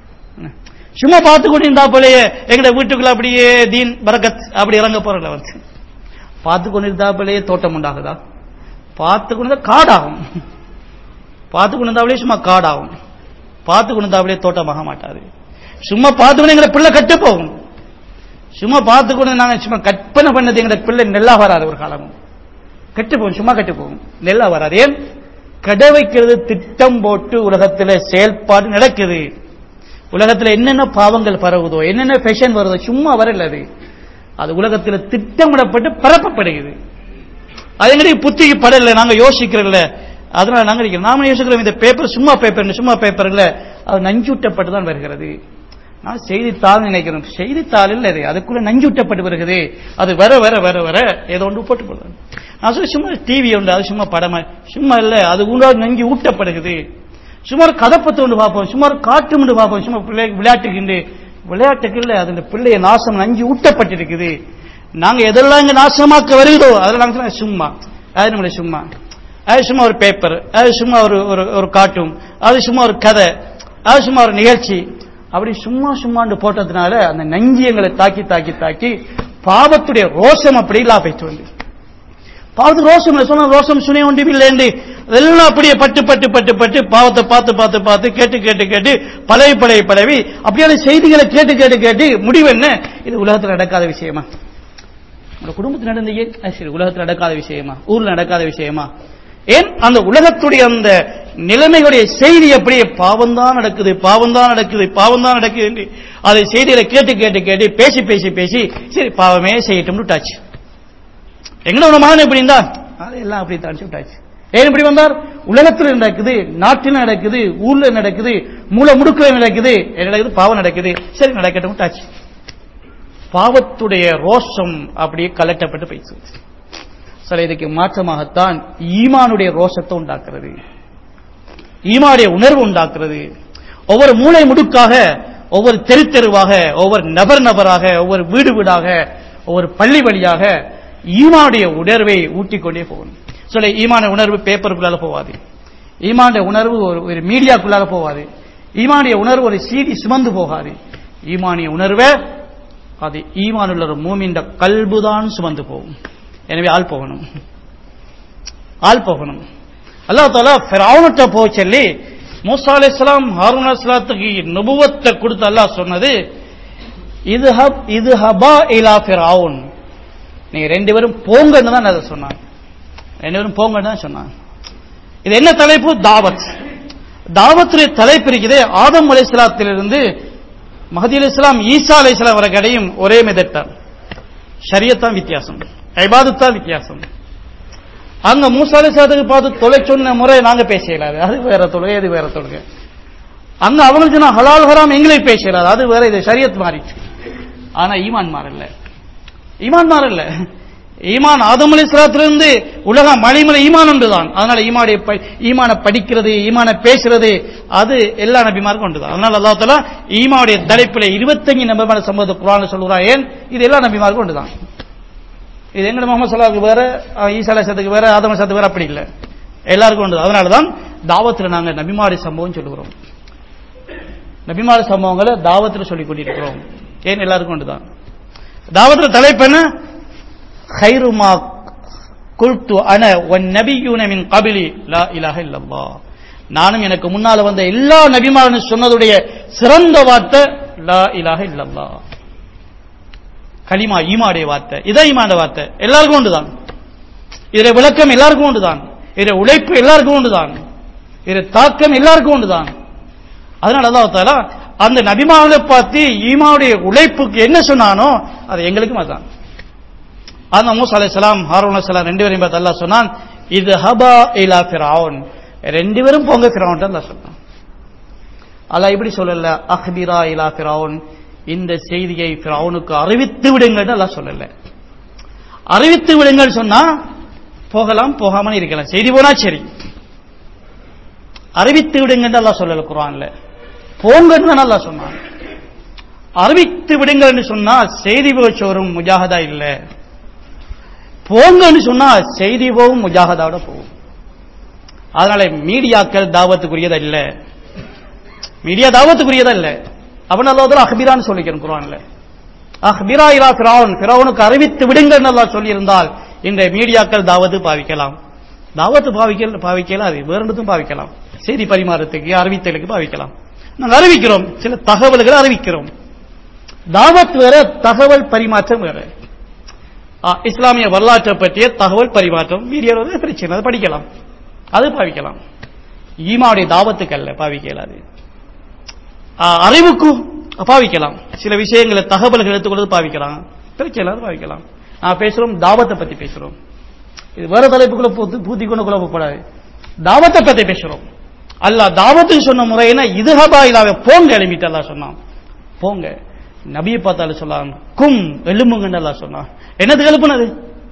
சும்மா பார்த்து கொண்டு இருந்தா போலயே எங்கட வீட்டுக்குள்ள அப்படியே தீன் பரகத் அப்படி இறங்க போறல வந்து பார்த்து கொண்டு இருந்தா போலயே தோட்டம் உண்டாகுதா பார்த்து கொண்டு இருந்தா காடாகும் பார்த்து கொண்டு இருந்தாலே சும்மா காடாகும் பார்த்து கொண்டு இருந்தாலே தோட்டமாக மாட்டாது சும்மா பார்த்து கொண்டு எங்களை பிள்ளை கட்டு போகும் சும்மா பார்த்து கொண்டு நாங்க சும்மா கற்பனை பண்ணது எங்க பிள்ளை நெல்லா வராது ஒரு காலமும் கெட்டு போகும் சும்மா கெட்டு போகும் நெல்லா வராது ஏன் கடை வைக்கிறது திட்டம் போட்டு உலகத்தில் செயல்பாடு நடக்குது உலகத்தில் என்னென்ன பாவங்கள் பரவுதோ என்னென்ன ஃபேஷன் வருதோ சும்மா வரல அது அது உலகத்தில் திட்டமிடப்பட்டு பரப்பப்படுகிறது அது எங்களுக்கு புத்திக்கு படல நாங்க யோசிக்கிறோம்ல அதனால நாங்க இருக்கிறோம். நாம யோசிக்கிறோம் இந்த பேப்பர் சும்மா பேப்பர் சும்மா பேப்பர் இல்ல அது நஞ்சூட்டப்பட்டு தான் வருகிறது நான் செய்தித்தாள் நினைக்கிறோம் செய்தித்தாள் இல்ல அது அதுக்குள்ள நஞ்சூட்டப்பட்டு வருகிறது அது வர வர வர வர ஏதோ ஒன்று போட்டு போடுறது நான் சொல்லி சும்மா டிவி உண்டு அது சும்மா படமா சும்மா இல்ல அது உண்டாவது நஞ்சு ஊட்டப்படுகிறது சும்மா ஒரு கதப்பத்து ஒன்று பார்ப்போம் சும்மா ஒரு காட்டு ஒன்று பார்ப்போம் சும்மா பிள்ளை விளையாட்டுக்கு விளையாட்டுக்கு இல்ல அது பிள்ளைய நாசம் நஞ்சு ஊட்டப்பட்டிருக்குது நாங்க எதெல்லாம் இங்க நாசமாக்க வருகிறதோ அதெல்லாம் நாங்க சொல்லுவோம் சும்மா அது நம்மள சும்மா அது சும்மா ஒரு பேப்பர் அது சும்மா ஒரு ஒரு ஒரு கார்ட்டூன் அது சும்மா ஒரு கதை அது சும்மா ஒரு நிகழ்ச்சி அப்படி சும்மா சும்மாண்டு போட்டதுனால அந்த நஞ்சியங்களை தாக்கி தாக்கி தாக்கி பாவத்துடைய ரோஷம் அப்படி இல்லா போயிட்டு வந்து பாவத்துக்கு ரோஷம் இல்லை சொன்ன ரோஷம் சுனே ஒன்று இல்லைண்டு அதெல்லாம் அப்படியே பட்டு பட்டு பட்டு பட்டு பாவத்தை பார்த்து பார்த்து பார்த்து கேட்டு கேட்டு கேட்டு பழவி பழவி பழவி அப்படியான செய்திகளை கேட்டு கேட்டு கேட்டு முடிவு என்ன இது உலகத்தில் நடக்காத விஷயமா உங்க குடும்பத்தில் நடந்த ஏன் அது சரி உலகத்தில் நடக்காத விஷயமா ஊர்ல நடக்காத விஷயமா ஏன் அந்த உலகத்துடைய அந்த நிலைமைகளுடைய செய்தி அப்படியே பாவம் தான் நடக்குது பாவம் தான் நடக்குது பாவம் தான் நடக்குது என்று அதை செய்திகளை கேட்டு கேட்டு கேட்டு பேசி பேசி பேசி சரி பாவமே செய்யட்டும் விட்டாச்சு எங்கட ஒரு மகன் எப்படி இருந்தா அதெல்லாம் அப்படி தான் விட்டாச்சு ஏன் இப்படி வந்தார் உலகத்தில் நடக்குது நாட்டில் நடக்குது ஊர்ல நடக்குது மூல முடுக்குல நடக்குது என்ன நடக்குது பாவம் நடக்குது சரி நடக்கட்டும் விட்டாச்சு பாவத்துடைய ரோஷம் அப்படியே கலட்டப்பட்டு போயிடுச்சு சில இதுக்கு மாற்றமாகத்தான் ஈமானுடைய ரோஷத்தை உண்டாக்குறது ஈமானுடைய உணர்வு உண்டாக்குறது ஒவ்வொரு மூளை முடுக்காக ஒவ்வொரு தெரு தெருவாக ஒவ்வொரு நபர் நபராக ஒவ்வொரு வீடு வீடாக ஒவ்வொரு பள்ளி வழியாக ஈமானுடைய உணர்வை ஊட்டிக்கொண்டே போகணும் சில ஈமான உணர்வு பேப்பருக்குள்ளால போவாது ஈமானுடைய உணர்வு ஒரு ஒரு மீடியாக்குள்ளாக போவாது ஈமானுடைய உணர்வு ஒரு சீடி சுமந்து போகாது ஈமானிய உணர்வை அது ஈமானுள்ள ஒரு மூமின்ற கல்புதான் சுமந்து போகும் எனவே ஆள் போகணும் ஆள் போகணும் அல்லா தாலா ஃபிரௌன்கிட்ட போக சொல்லி மூசா அலைஹிஸ்ஸலாம் ஹாரூன் அலைஹிஸ்ஸலாத்துக்கு நபுவத்தை கொடுத்து அல்லாஹ் சொன்னது இது ஹப் இது ஹபா இலா ஃபிரௌன் நீங்க ரெண்டு பேரும் போங்கன்னு தான் அதை சொன்னாங்க ரெண்டு பேரும் போங்கன்னு தான் சொன்னாங்க இது என்ன தலைப்பு தாவத் தாவத்துடைய தலைப்பு இருக்குது ஆதம் அலைஹிஸ்ஸலாத்திலிருந்து மஹதி அலைஹிஸ்ஸலாம் ஈசா அலைஹிஸ்ஸலாம் வரை கடையும் ஒரே மெதட்டார் ஷரியத்தான் வித்தியாசம் ஐபாதத்தான் வித்தியாசம் அங்க மூசாலை சாதத்துக்கு பார்த்து தொலை சொன்ன முறை நாங்க பேசலாது அது வேற தொழுகை அது வேற தொழுகை அங்க அவங்களுக்கு நான் ஹலால் ஹராம் எங்களுக்கு பேசலாது அது வேற இது ஷரியத் மாறிச்சு ஆனா ஈமான் மாறல ஈமான் மாறல ஈமான் ஆதம் அலிஸ்லாத்திலிருந்து உலகம் மணிமலை ஈமான் ஒன்றுதான் அதனால ஈமாடைய ஈமான படிக்கிறது ஈமான பேசுறது அது எல்லா நபிமாருக்கும் ஒன்றுதான் அதனால அல்லா தலா ஈமாவுடைய தலைப்பில் இருபத்தஞ்சு நபிமான சம்பவத்தை குரான் சொல்லுறான் ஏன் இது எல்லா நபிமாருக்கும் ஒன்றுதான் இது எங்கட முகமது சலாவுக்கு வேற ஈசா அலிசத்துக்கு வேற ஆதம் அலிசத்துக்கு வேற அப்படி இல்லை எல்லாருக்கும் ஒன்று அதனால தான் தாவத்தில் நாங்கள் நபிமாரி சம்பவம் சொல்லுகிறோம் நபிமாரி சம்பவங்களை தாவத்தில் சொல்லி கொண்டிருக்கிறோம் ஏன் எல்லாருக்கும் ஒன்றுதான் தாவத்தில் தலைப்பு என்ன ஹைருமா குல்து அன ஒன் நபியூன மின் கபிலி லா இலாஹ இல்லல்லா நானும் எனக்கு முன்னால வந்த எல்லா நபிமாரனும் சொன்னதுடைய சிறந்த வார்த்தை லா இலாஹ இல்லல்லா கலிமா ஈமாடைய வார்த்தை இதான் ஈமாட வார்த்தை எல்லாருக்கும் உண்டுதான் இதுல விளக்கம் எல்லாருக்கும் உண்டுதான் இதுல உழைப்பு எல்லாருக்கும் உண்டுதான் இதுல தாக்கம் எல்லாருக்கும் உண்டுதான் அதனால அல்லாஹ் தாலா அந்த நபிமாவை பார்த்து ஈமாவுடைய உழைப்புக்கு என்ன சொன்னானோ அது எங்களுக்கும் அதான் அந்த மூசா அலைஹிஸ்ஸலாம் ஹாரூன் அலைஹிஸ்ஸலாம் ரெண்டு பேரையும் பார்த்து அல்லாஹ் சொன்னான் இது ஹபா இலா ஃபிரௌன் ரெண்டு பேரும் போங்க ஃபிரௌன் அல்லாஹ் சொன்னான் அல்லாஹ் இப்படி சொல்லல அஹ்பிரா இலா ஃபிரௌன் இந்த செய்தியை ஃபிரௌனுக்கு அறிவித்து விடுங்கன்னு அல்லாஹ் சொல்லல அறிவித்து விடுங்கள் சொன்னா போகலாம் போகாமல் இருக்கலாம் செய்தி போனா சரி அறிவித்து விடுங்கன்னு அல்லாஹ் சொல்லல குர்ஆன்ல போங்கன்னு தான் அல்லாஹ் சொன்னான் அறிவித்து விடுங்கள்னு சொன்னா செய்தி போச்சு வரும் முஜாஹதா இல்ல போங்கன்னு சொன்னா செய்தி போகும் முஜாஹதாவோட போகும் அதனால மீடியாக்கள் தாவத்துக்குரியதா இல்ல மீடியா தாவத்துக்குரியதா இல்ல அவன் அல்லாஹ் அஹ்பிரான்னு சொல்லிக்கிறேன் குர்ஆன்ல அஹ்பிரா இலா ஃபிரௌன் ஃபிரௌனுக்கு அறிவித்து விடுங்கள் அல்லாஹ் சொல்லியிருந்தால் இந்த மீடியாக்கள் தாவத்து பாவிக்கலாம் தாவத்து பாவிக்கல பாவிக்கல அது வேறெடுத்தும் பாவிக்கலாம் செய்தி பரிமாறத்துக்கு அறிவித்தலுக்கு பாவிக்கலாம் நாங்கள் அறிவிக்கிறோம் சில தகவல்களை அறிவிக்கிறோம் தாவத் வேற தகவல் பரிமாற்றம் வேற ஆ, இஸ்லாமிய வரலாற்றை பற்றிய தகவல் பரிமாற்றம் மீடியாவில் பிரச்சனை அதை படிக்கலாம் அது பாவிக்கலாம் ஈமாவுடைய தாவத்துக்கு அல்ல பாவிக்கல அது ஆ, அறிவுக்கும் பாவிக்கலாம் சில விஷயங்களை தகவல்கள் எடுத்துக்கொண்டு பாவிக்கலாம் பிரச்சனை அது பாவிக்கலாம் நான் பேசுறோம் தாவத்தை பத்தி பேசுறோம் இது வேற தலைப்புக்குள்ள பூத்து பூத்தி கொண்டு குழப்பப்படாது தாவத்தை பத்தி பேசுறோம் அல்லாஹ் தாவத்துக்கு சொன்ன முறை என்ன இதுஹபா இல்லாத போங்க எழுமிட்டு அல்லாஹ் சொன்னான் போங்க நபியை பார்த்தாலும் சொல்லான் கும் எழும்புங்கன்னு அல்லாஹ் சொன்னான் என்னது எழுப்புனது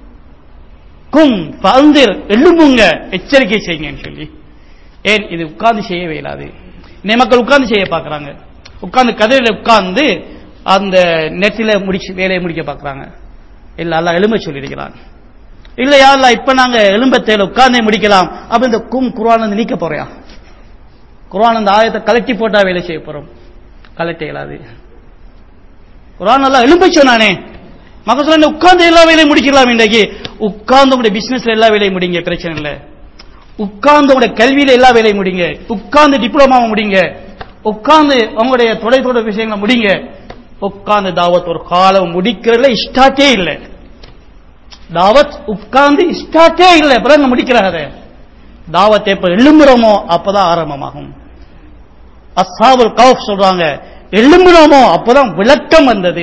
கும் பந்திர் எழும்புங்க எச்சரிக்கை செய்யுங்கன்னு சொல்லி ஏன் இது உட்கார்ந்து செய்யவே இயலாது இன்னைய மக்கள் உட்கார்ந்து செய்ய பார்க்கறாங்க உட்கார்ந்து கதையில உட்கார்ந்து அந்த நெட்டில முடிச்சு வேலையை முடிக்க பார்க்கறாங்க இல்ல அல்லாஹ் எலும்ப சொல்லியிருக்கிறான் இல்லையா இல்ல இப்ப நாங்க எலும்ப தேல உட்கார்ந்தே முடிக்கலாம் அப்ப இந்த கும் குர்ஆன் வந்து நீக்க போறியா குர்ஆன் அந்த ஆயத்தை கலட்டி போட்டா வேலை செய்ய போறோம் கலட்ட இயலாது குர்ஆன் நல்லா எலும்ப சொன்னானே மக சொல்ல உட்கார்ந்து எல்லா வேலையும் முடிக்கலாம் இன்றைக்கு உட்கார்ந்து உங்களுடைய பிசினஸ்ல எல்லா வேலையும் முடிங்க பிரச்சனை இல்லை உட்கார்ந்து உங்களுடைய கல்வியில எல்லா வேலையும் முடிங்க உட்கார்ந்து டிப்ளமாவை முடிங்க உட்கார்ந்து உங்களுடைய தொலைத்தொடர் விஷயங்களை முடிங்க உட்கார்ந்து தாவத் ஒரு காலம் முடிக்கிறதுல இஷ்டாட்டே இல்லை தாவத் உட்கார்ந்து இஷ்டாட்டே இல்லை பிறகு முடிக்கிறாங்க தாவத்தை எப்ப எழும்புறோமோ அப்பதான் ஆரம்பமாகும் அஸ்ஸாபுல் கவுஃப் சொல்றாங்க எழும்புறோமோ அப்பதான் விளக்கம் வந்தது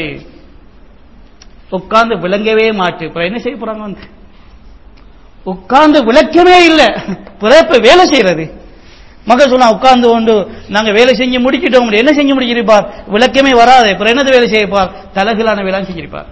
உட்கார்ந்து விளங்கவே மாட்டு இப்ப என்ன செய்ய போறாங்க வந்து உட்கார்ந்து விளக்கமே இல்லை பிறகு இப்ப வேலை செய்யறது மகள் சொன்னா உட்கார்ந்து கொண்டு நாங்க வேலை செஞ்சு முடிக்கிட்டோம் என்ன செஞ்சு முடிச்சிருப்பார் விளக்கமே வராது அப்புறம் என்னது வேலை செய்யப்பார் தலகிலான வேலை செஞ்சிருப்பார்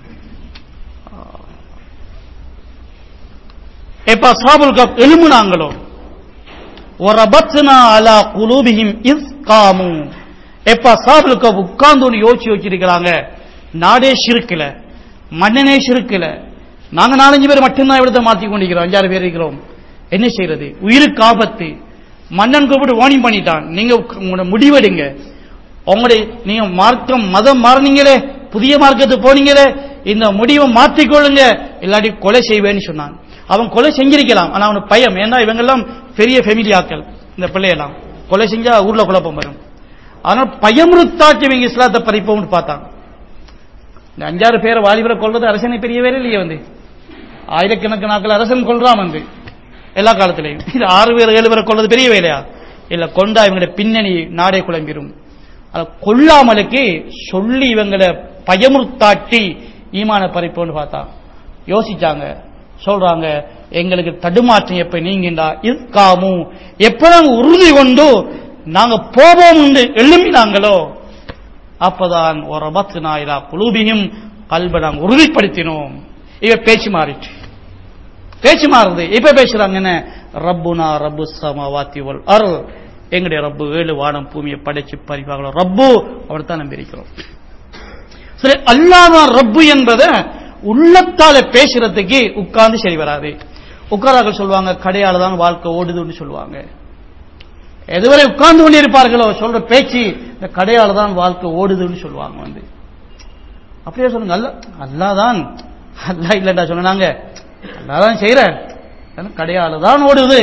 எப்ப சாபுல் கப் எழுமுனாங்களோ ஒரபத்னா அலா குலூபிஹிம் இஸ் காமு எப்ப சாபுல் கப் உட்கார்ந்து யோசிச்சு வச்சிருக்கிறாங்க நாடே சிறுக்கல மன்னனே சிறுக்கல நாங்க நாலஞ்சு பேர் மட்டும்தான் இവിടുത്തെ மாத்தி கொண்டிருக்கிறோம் அஞ்சாறு பேர் இருக்கிறோம் என்ன செய்யறது உயிருக்கு ஆபத்து மன்னன் கூப்பிட்டு வார்னிங் பண்ணிட்டான் நீங்க உங்களோட முடிவெடுங்க உங்களுடைய நீங்க மார்க்கம் மதம் மாறினீங்களே புதிய மார்க்கத்துக்கு போனீங்களே இந்த முடிவை மாற்றிக்கொள்ளுங்க இல்லாட்டி கொலை செய்வேன்னு சொன்னான் அவன் கொலை செஞ்சிருக்கலாம் ஆனா அவனுக்கு பயம் ஏன்னா இவங்கெல்லாம் பெரிய ஃபெமிலி ஆக்கள் இந்த பிள்ளையெல்லாம் கொலை செஞ்சா ஊர்ல குழப்பம் வரும் அதனால பயமுறுத்தாச்சு இவங்க இஸ்லாத்தை பறிப்போம்னு பார்த்தாங்க இந்த அஞ்சாறு பேரை வாலிபரை கொள்வது அரசனை பெரிய வேலை இல்லையே வந்து ஆயிரக்கணக்கான அரசன் கொள்றான் வந்து எல்லா காலத்திலையும் இது ஆறு பேர் ஏழு பேரை கொள்வது பெரிய வேலையா இல்ல கொண்டா இவங்களுடைய பின்னணி நாடே குழம்பிரும் அதை கொல்லாமலுக்கு சொல்லி இவங்களை பயமுறுத்தாட்டி ஈமான பறிப்போன்னு பார்த்தா யோசிச்சாங்க சொல்றாங்க எங்களுக்கு தடுமாற்றம் எப்ப நீங்கிண்டா இருக்காமு எப்ப நாங்க உறுதி கொண்டு நாங்க போவோம் என்று எழும்பினாங்களோ அப்பதான் ஒரு பத்து நாயிரா குழுபியும் கல்ப நாங்க உறுதிப்படுத்தினோம் இவ பேச்சு மாறிட்டு பேச்சு மாறுது இப்ப பேசுறாங்க என்ன ரப்புனா ரப்பு சமவாத்தி வல் அருள் எங்களுடைய ரப்பு ஏழு வானம் பூமியை படைச்சு பறிப்பாங்களோ ரப்பு அவர் தான் நம்பி இருக்கிறோம் சரி அல்லாதான் ரப்பு என்பதை உள்ளத்தால பேசுறதுக்கு உட்கார்ந்து சரி வராது உட்காராக்கள் சொல்லுவாங்க கடையால தான் வாழ்க்கை ஓடுதுன்னு சொல்லுவாங்க எதுவரை உட்கார்ந்து கொண்டிருப்பார்களோ சொல்ற பேச்சு இந்த கடையால தான் வாழ்க்கை ஓடுதுன்னு சொல்லுவாங்க வந்து அப்படியே சொல்லுங்க அல்ல அல்லாதான் அல்லா இல்லடா சொன்னாங்க அல்லாதான் செய்யற கடையால தான் ஓடுது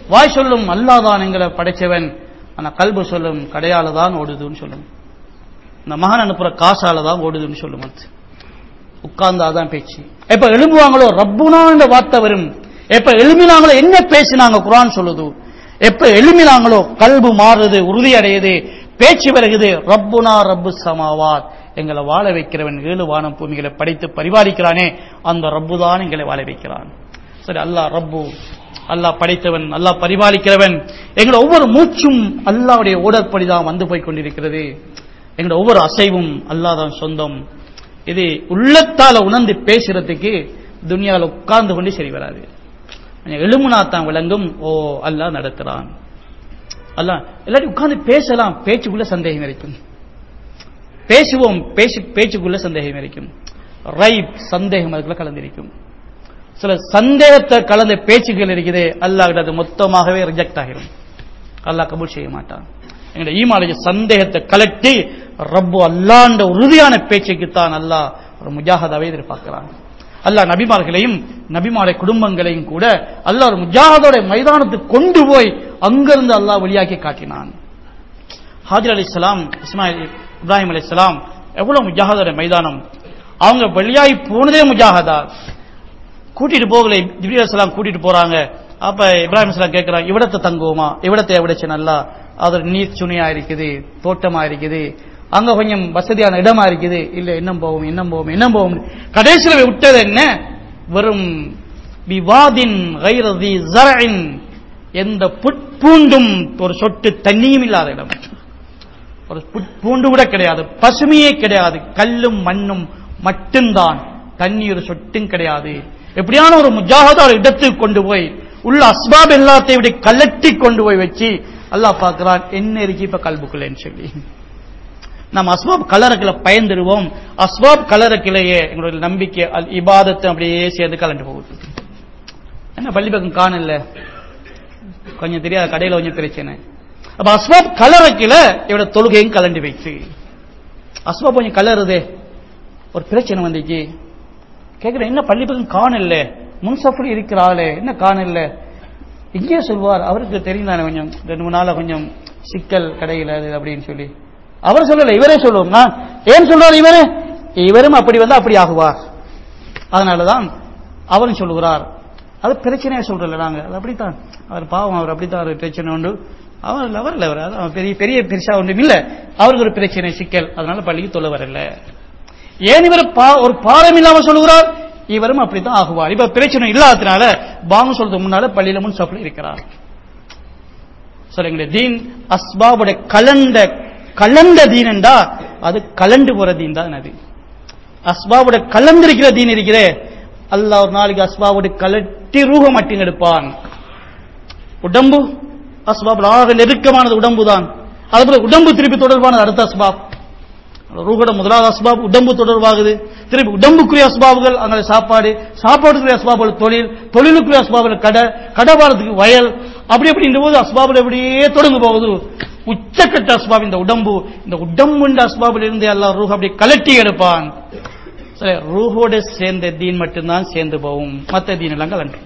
வாய் சொல்லும் அல்லாதான் எங்களை படைச்சவன் ஆனா கல்பு சொல்லும் கடையால தான் ஓடுதுன்னு சொல்லும் இந்த மகன் அனுப்புற காசால தான் ஓடுதுன்னு சொல்லும் அது உட்கார்ந்தாதான் பேச்சு எப்ப எழும்புவாங்களோ ரப்புனா என்ற வார்த்தை வரும் எப்ப எழுமினாங்களோ என்ன பேசினாங்க குரான் சொல்லுது எப்ப எழுமினாங்களோ கல்பு மாறுது உறுதி அடையுது பேச்சு வருகுது ரப்புனா ரப்பு சமாவாத் எங்களை வாழ வைக்கிறவன் ஏழு வானம் பூமிகளை படைத்து பரிபாலிக்கிறானே அந்த ரப்பு தான் எங்களை வாழ வைக்கிறான் சரி அல்லாஹ் ரப்பு அல்லாஹ் படைத்தவன் அல்லாஹ் பரிபாலிக்கிறவன் எங்களோட ஒவ்வொரு மூச்சும் அல்லாவுடைய ஓடற்படிதான் வந்து போய் கொண்டிருக்கிறது எங்களோட ஒவ்வொரு அசைவும் அல்லாஹ் தான் சொந்தம் இது உள்ளத்தால உணர்ந்து பேசுறதுக்கு துனியால உட்கார்ந்து கொண்டு சரி வராது கொஞ்சம் எழுமுனா தான் விளங்கும் ஓ அல்லாஹ் நடத்துறான் அல்லாஹ் எல்லாரும் உட்கார்ந்து பேசலாம் பேச்சுக்குள்ள சந்தேகம் இருக்கும் பேசுவோம் பேசி பேச்சுக்குள்ள சந்தேகம் இருக்கும் ரைப் சந்தேகம் அதுக்குள்ள கலந்திருக்கும் சில சந்தேகத்தை கலந்த பேச்சுகள் இருக்குது அல்லாஹ் அது மொத்தமாகவே ரிஜெக்ட் ஆகிரும் அல்லாஹ் கபூல் செய்ய மாட்டான் எங்களுடைய ஈமாலேஜ் சந்தேகத்தை கலட்டி ரப்பு அல்லாண்ட உறுதியான பேச்சுக்குத்தான் அல்லாஹ் ஒரு முஜாஹதாவை எதிர்பார்க்கிறான் அல்லாஹ் நபிமார்களையும் நபிமாரை குடும்பங்களையும் கூட அல்லாஹ் ஒரு முஜாஹதோட மைதானத்துக்கு கொண்டு போய் அங்கிருந்து அல்லாஹ் வெளியாக்கி காட்டினான் ஹாஜர் அலி இஸ்லாம் இஸ்மாயில் இப்ராஹிம் அலி இஸ்லாம் எவ்வளவு முஜாஹதோட மைதானம் அவங்க வெளியாகி போனதே முஜாஹதா கூட்டிட்டு போகல ஜிப்ரீல் அலிஸ்லாம் கூட்டிட்டு போறாங்க அப்ப இப்ராஹிம் அலிஸ்லாம் கேட்கிறாங்க இவிடத்தை தங்குவோமா இவிடத்தை எவிடச்சு நல்லா அது நீர் சுனியா இருக்குது தோட்டமா இருக்குது அங்க கொஞ்சம் வசதியான இடமா இருக்குது இல்ல இன்னும் போவோம் இன்னும் போவோம் இன்னும் போவோம் கடைசியில் விட்டது என்ன வெறும் விவாதின் கைரதி ஜரஇன் எந்த புட்பூண்டும் ஒரு சொட்டு தண்ணியும் இல்லாத இடம் ஒரு புட்பூண்டு கூட கிடையாது பசுமையே கிடையாது கல்லும் மண்ணும் மட்டும்தான் தண்ணி ஒரு சொட்டும் கிடையாது எப்படியான ஒரு முஜாகதார் இடத்துக்கு கொண்டு போய் உள்ள அஸ்பாப் எல்லாத்தையும் இப்படி கலட்டி கொண்டு போய் வச்சு அல்லாஹ் பார்க்கிறான் என்ன இருக்கு இப்ப கல்புக்குள்ளேன்னு சொல்லி நம்ம அஸ்பாப் கலரக்கில பயந்துருவோம் அஸ்பாப் கலரக்கிலேயே எங்களுடைய நம்பிக்கை அல் இபாதத்தை அப்படியே சேர்ந்து கலண்டு போகுது என்ன பள்ளி பக்கம் காணல கொஞ்சம் தெரியாத கடையில கொஞ்சம் பிரச்சனை அப்ப அஸ்பாப் கலரக்கில இவட தொழுகையும் கலண்டு வைச்சு அஸ்பாப் கொஞ்சம் கலருதே ஒரு பிரச்சனை வந்துச்சு கேட்கிறேன் என்ன பள்ளி பக்கம் காணல முன்சஃபடி இருக்கிறாளே என்ன காணல இங்கே சொல்வார் அவருக்கு தெரியும் தானே கொஞ்சம் ரெண்டு மூணு நாளா கொஞ்சம் சிக்கல் கடையில் அது அப்படின்னு சொல்லி அவர் சொல்லல இவரே சொல்லுவோம் நான் ஏன் சொல்றாரு இவரே இவரும் அப்படி வந்து அப்படி ஆகுவார் அதனாலதான் அவரும் சொல்லுகிறார் அது பிரச்சனையா சொல்றல நாங்க அது அப்படித்தான் அவர் பாவம் அவர் அப்படித்தான் ஒரு பிரச்சனை உண்டு அவர் அவர் இல்லை அவர் அதான் பெரிய பெரிய பெருசா ஒன்றும் இல்ல அவருக்கு ஒரு பிரச்சனை சிக்கல் அதனால பள்ளிக்கு தொல்ல வரல ஏன் இவர் பா- ஒரு பாரம் இல்லாம சொல்லுகிறார் இவரும் அப்படித்தான் ஆகுவார் இப்ப பிரச்சனை இல்லாததுனால பாங்க சொல்றதுக்கு முன்னால பள்ளியில முன் சாப்பிட இருக்கிறார் சொல்லுங்க தீன் அஸ்பாபுடைய கலந்த கலந்த தீன் என்றா அது கலண்டு போற தீன் தான் அது அஸ்பாபுடைய கலந்திருக்கிற தீன் இருக்கிறே அல்லாஹ் ஒரு நாளைக்கு அஸ்பாபுடைய கலட்டி ரூஹ மட்டும் எடுப்பான் உடம்பு அஸ்பாப் ஆக நெருக்கமானது உடம்பு தான் அதுபோல உடம்பு திருப்பி தொடர்பானது அடுத்த அஸ்பாப் ரூகோட முதலாவது அஸ்பாப் உடம்பு தொடர்பாகுது திருப்பி உடம்புக்குரிய அஸ்பாபுகள் அங்கே சாப்பாடு சாப்பாடுக்குரிய அஸ்பாபுகள் தொழில் தொழிலுக்குரிய அஸ்பாபுகள் கடை கடை வாரத்துக்கு வயல் அப்படி அப்படின்ற போது அஸ்பாபுல அப்படியே தொடர்ந்து போகுது உச்சக்கட்ட அஸ்பாப் இந்த உடம்பு இந்த உடம்புன்ற அஸ்பாபில் இருந்து எல்லாம் ரூஹ் அப்படி கலட்டி எடுப்பான் சரி ரூஹோட சேர்ந்த தீன் மட்டும்தான் சேர்ந்து போகும் மற்ற தீன் எல்லாம் கலண்டு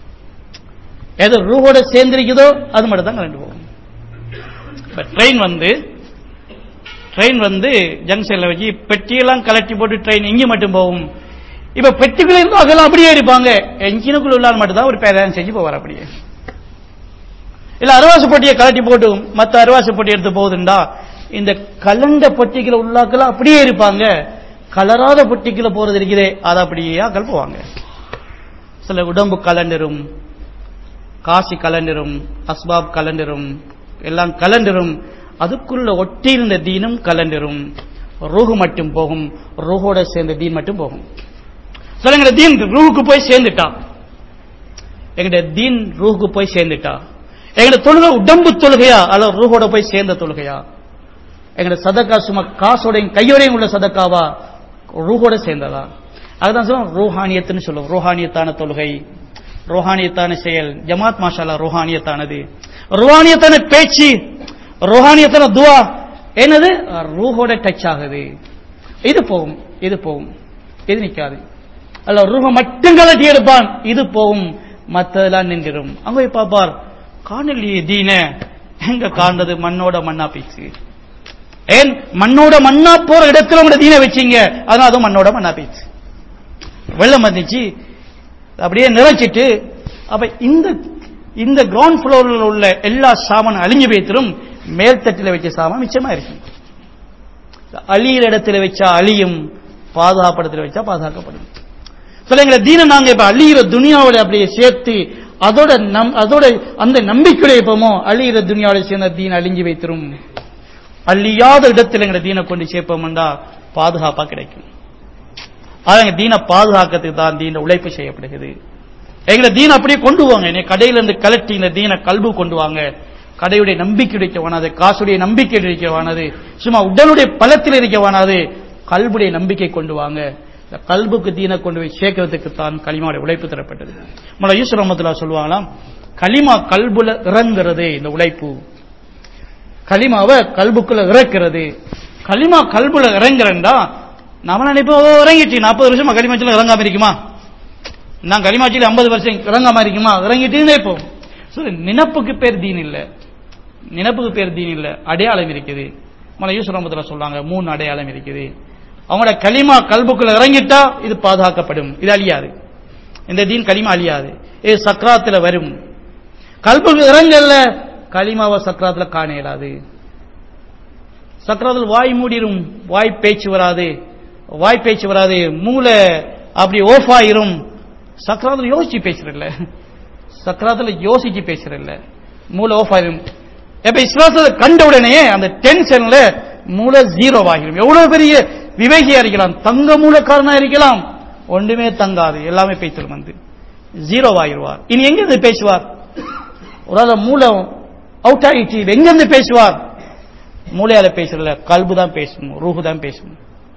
எது ரூஹோட சேர்ந்திருக்குதோ அது மட்டும் தான் கலண்டு போகும் இப்ப ட்ரெயின் வந்து ட்ரெயின் வந்து ஜங்ஷன்ல வச்சு பெட்டியெல்லாம் கலட்டி போட்டு ட்ரெயின் இங்க மட்டும் போகும் இப்ப பெட்டிக்குள்ள இருந்து அதெல்லாம் அப்படியே இருப்பாங்க என்ஜினுக்குள்ள உள்ளால் மட்டும் தான் ஒரு பேரம் செஞ்சு போவார் அப்படியே இல்ல அருவாசு பொட்டியை கலட்டி போட்டு மத்த அருவாசு பொட்டி எடுத்து போகுதுண்டா இந்த கலண்ட பொட்டிக்குள்ள உள்ளாக்கெல்லாம் அப்படியே இருப்பாங்க கலராத பொட்டிக்குள்ள போறது இருக்குதே அதை அப்படியே ஆக்கள் போவாங்க சில உடம்பு கலண்டரும் காசி கலண்டரும் அஸ்பாப் கலண்டரும் எல்லாம் கலண்டரும் அதுக்குள்ள ஒட்டி இருந்த தீனும் கலண்டரும் ரூஹு மட்டும் போகும் ரூஹோட சேர்ந்த தீன் மட்டும் போகும் சொல்லுங்க தீன் ரூஹுக்கு போய் சேர்ந்துட்டா எங்கட தீன் ரூஹுக்கு போய் சேர்ந்துட்டா எங்கட தொழுகை உடம்பு தொழுகையா அல்ல ரூஹோட போய் சேர்ந்த தொழுகையா எங்கட சதக்கா சும்மா காசோடையும் கையோடையும் உள்ள சதக்காவா ரூஹோட சேர்ந்ததா அதுதான் சொல்லுவோம் ரூஹானியத்துன்னு சொல்லுவோம் ரூஹானியத்தான தொழுகை ரோஹானியத்தான செயல் ஜமாத் மாஷாலா ரோஹானியத்தானது ரோஹானியத்தான பேச்சு ரோஹானியத்தான துவா என்னது ரூஹோட டச் ஆகுது இது போகும் இது போகும் இது நிக்காது அல்ல ரூஹ மட்டும் கலட்டி எடுப்பான் இது போகும் மத்ததெல்லாம் நின்றுடும் அங்க போய் பாப்பார் காணலையே தீன எங்க காண்றது மண்ணோட மண்ணா போயிடுச்சு ஏன் மண்ணோட மண்ணா போற இடத்துல உங்க தீன வச்சீங்க அதனால அதுவும் மண்ணோட மண்ணா போயிடுச்சு வெள்ளம் வந்துச்சு அப்படியே நிறைச்சிட்டு அப்ப இந்த இந்த கிரவுண்ட் ஃப்ளோரில் உள்ள எல்லா சாமானும் அழிஞ்சு போய்த்திரும் மேல்தட்டில் வச்ச சாமான் மிச்சமா இருக்கு அழியிற இடத்துல வச்சா அழியும் பாதுகாப்படத்தில் வச்சா பாதுகாக்கப்படும் சொல்லுங்க தீன நாங்க இப்ப அழியிற துனியாவோட அப்படியே சேர்த்து அதோட நம் அதோட அந்த நம்பிக்கையோட இப்பமோ அழியிற துனியாவோட சேர்ந்த தீன் அழிஞ்சு வைத்திரும் அழியாத இடத்துல எங்க தீனை கொண்டு சேர்ப்போம்டா பாதுகாப்பா கிடைக்கும் அதான் தீனை பாதுகாக்கிறதுக்கு தான் தீன உழைப்பு செய்யப்படுகிறது எங்களை தீன அப்படியே கொண்டு வாங்க என்னை கடையில இருந்து கலட்டி இந்த தீன கல்பு கொண்டு வாங்க கடையுடைய நம்பிக்கை இருக்கவானது காசுடைய நம்பிக்கை இருக்கவானது சும்மா உடலுடைய பலத்தில் இருக்கவானது கல்புடைய நம்பிக்கை கொண்டு வாங்க இந்த கல்புக்கு தீன கொண்டு போய் சேர்க்கறதுக்கு தான் களிமாவுடைய உழைப்பு தரப்பட்டது மல யூசுப் ரஹமத்துல்லா சொல்லுவாங்களாம் களிமா கல்புல இறங்குறது இந்த உழைப்பு களிமாவை கல்புக்குள்ள இறக்கிறது களிமா கல்புல இறங்குறேன்டா நம்ம நினைப்போம் ஓ, இறங்கிட்டு நாற்பது வருஷமா களிமாச்சில இறங்காம இருக்குமா நான் களிமாச்சியில் ஐம்பது வருஷம் இறங்காம இருக்குமா இறங்கிட்டு நினைப்போம் சரி நினப்புக்கு பேர் தீன் இல்ல நினப்புக்கு பேர் தீன் இல்ல அடையாளம் இருக்குது மலை யூசுப் ரஹமத்துல்லா சொல்றாங்க மூணு அடையாளம் இருக்குது அவங்களோட களிமா கல்புக்குள்ள இறங்கிட்டா இது பாதுகாக்கப்படும் இது அழியாது இந்த தீன் களிமா அழியாது இது சக்ராத்துல வரும் கல்புக்கு இறங்கல்ல களிமாவை சக்ராத்துல காண இயலாது சக்கரத்தில் வாய் மூடிரும் வாய் பேச்சு வராது வாய் பேச்சு வராது மூளை அப்படி ஓஃப் ஆயிரும் சக்கராத்தில் யோசிச்சு பேசுறதில்ல சக்கராத்தில் யோசிச்சு பேசுறதில்ல மூளை ஓஃப் ஆயிரும் எப்ப இஸ்லாசத்தை கண்ட உடனே அந்த டென்ஷன்ல மூளை ஜீரோ ஆகிரும் எவ்வளவு பெரிய விவேகியா இருக்கலாம் தங்க மூலக்காரனா இருக்கலாம் ஒன்றுமே தங்காது எல்லாமே பேய்த்தல் வந்து ஜீரோ ஆகிருவார் இனி எங்கிருந்து பேசுவார் ஒரு ஆள் மூளை அவுட் ஆயிடுச்சு எங்கிருந்து பேசுவார் மூளையால பேசுறல கல்பு தான் பேசணும் ரூஹு தான் பேசணும்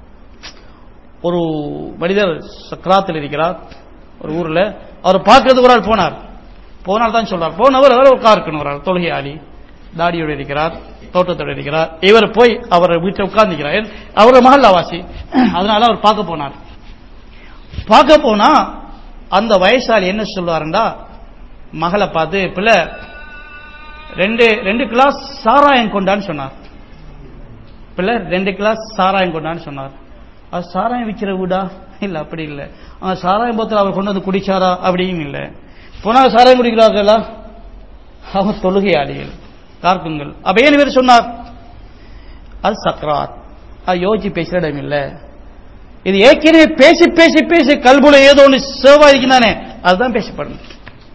ஒரு மனிதர் சக்கராத்தில் இருக்கிறார் ஒரு ஊர்ல அவர் பார்க்கறதுக்கு ஒரு ஆள் போனார் போனால் தான் சொல்றார் போனவர் அவர் ஒரு இருக்கணும் ஒரு ஆள் தொழுகையாளி தாடியோடு இருக்கிறார் தோட்டத்தோடு இருக்கிறார் இவர் போய் அவர் வீட்டில் உட்கார்ந்துக்கிறார் அவர் மகள் ஆவாசி அதனால அவர் பார்க்க போனார் பார்க்க போனா அந்த வயசாளி என்ன சொல்லுவாருண்டா மகளை பார்த்து பிள்ளை ரெண்டு ரெண்டு கிளாஸ் சாராயம் கொண்டான்னு சொன்னார் பிள்ளை ரெண்டு கிளாஸ் சாராயம் கொண்டான்னு சொன்னார் அது சாராயம் விற்கிற வீடா இல்ல அப்படி இல்ல ஆனா சாராயம் போத்தல் அவர் கொண்டு வந்து குடிச்சாரா அப்படியும் இல்ல போனா சாராயம் குடிக்கிறார்களா அவங்க தொழுகையாளிகள் கார்க்குங்கள் அப்ப ஏன் இவர் சொன்னார் அது சக்ராத் அது யோசிச்சு பேசுற இடம் இல்ல இது ஏற்கனவே பேசி பேசி பேசி கல்புல ஏதோ ஒன்று சேவாதிக்குதானே அதுதான் பேசப்படணும்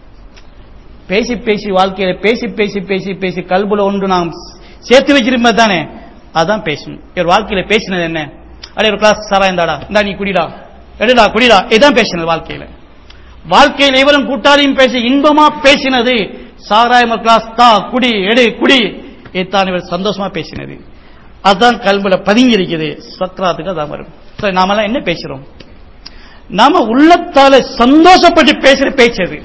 பேசி பேசி வாழ்க்கையில பேசி பேசி பேசி பேசி கல்புல ஒன்று நாம் சேர்த்து வச்சிருப்ப தானே அதான் பேசணும் இவர் வாழ்க்கையில பேசினது என்ன அடே ஒரு கிளாஸ் சாராயம் தாடா இந்தா நீ குடிடா எடுடா குடிடா இதுதான் பேசினது வாழ்க்கையில வாழ்க்கையில் இவரும் கூட்டாளியும் பேசி இன்பமா பேசினது சாராயம் ஒரு கிளாஸ் தா குடி எடு குடி இதுதான் இவர் சந்தோஷமா பேசினது அதுதான் கல்புல பதுங்கி இருக்குது சக்கராத்துக்கு அதான் வரும் சரி நாமெல்லாம் என்ன பேசுறோம் நாம உள்ளத்தால சந்தோஷப்பட்டு பேசுற பேச்சது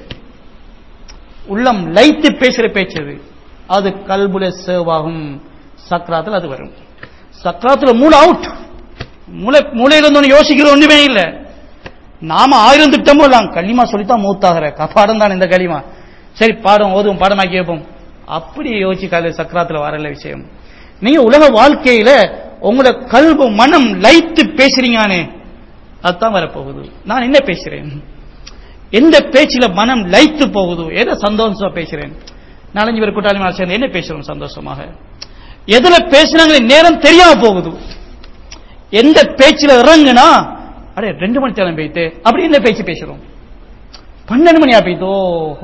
உள்ளம் லைத்து பேசுற பேச்சது அது கல்புல சேவாகும் சக்கராத்தில் அது வரும் சக்கராத்தில் மூளை அவுட் மூளை மூளையில இருந்து யோசிக்கிற ஒண்ணுமே இல்ல நாம ஆயிரம் திட்டமும் இல்லாம் களிமா சொல்லித்தான் மூத்தாகிற பாடம் தான் இந்த களிமா சரி பாடம் ஓதுவோம் பாடமாக்கி வைப்போம் அப்படி யோசிச்சு கால சக்கராத்துல வரல விஷயம் நீங்க உலக வாழ்க்கையில உங்களோட கல்பு மனம் லைத்து பேசுறீங்கானே அதுதான் வரப்போகுது நான் என்ன பேசுறேன் எந்த பேச்சில மனம் லைத்து போகுது எதை சந்தோஷமா பேசுறேன் நாலஞ்சு பேர் கூட்டாளி மேல சேர்ந்து என்ன பேசுறோம் சந்தோஷமாக எதுல பேசினாங்களே நேரம் தெரியாம போகுது எந்த பேச்சில இறங்குனா அடே ரெண்டு மணி தேரம் போயிட்டு அப்படி என்ன பேச்சு பேசுறோம் பன்னெண்டு மணியா போயிட்டோ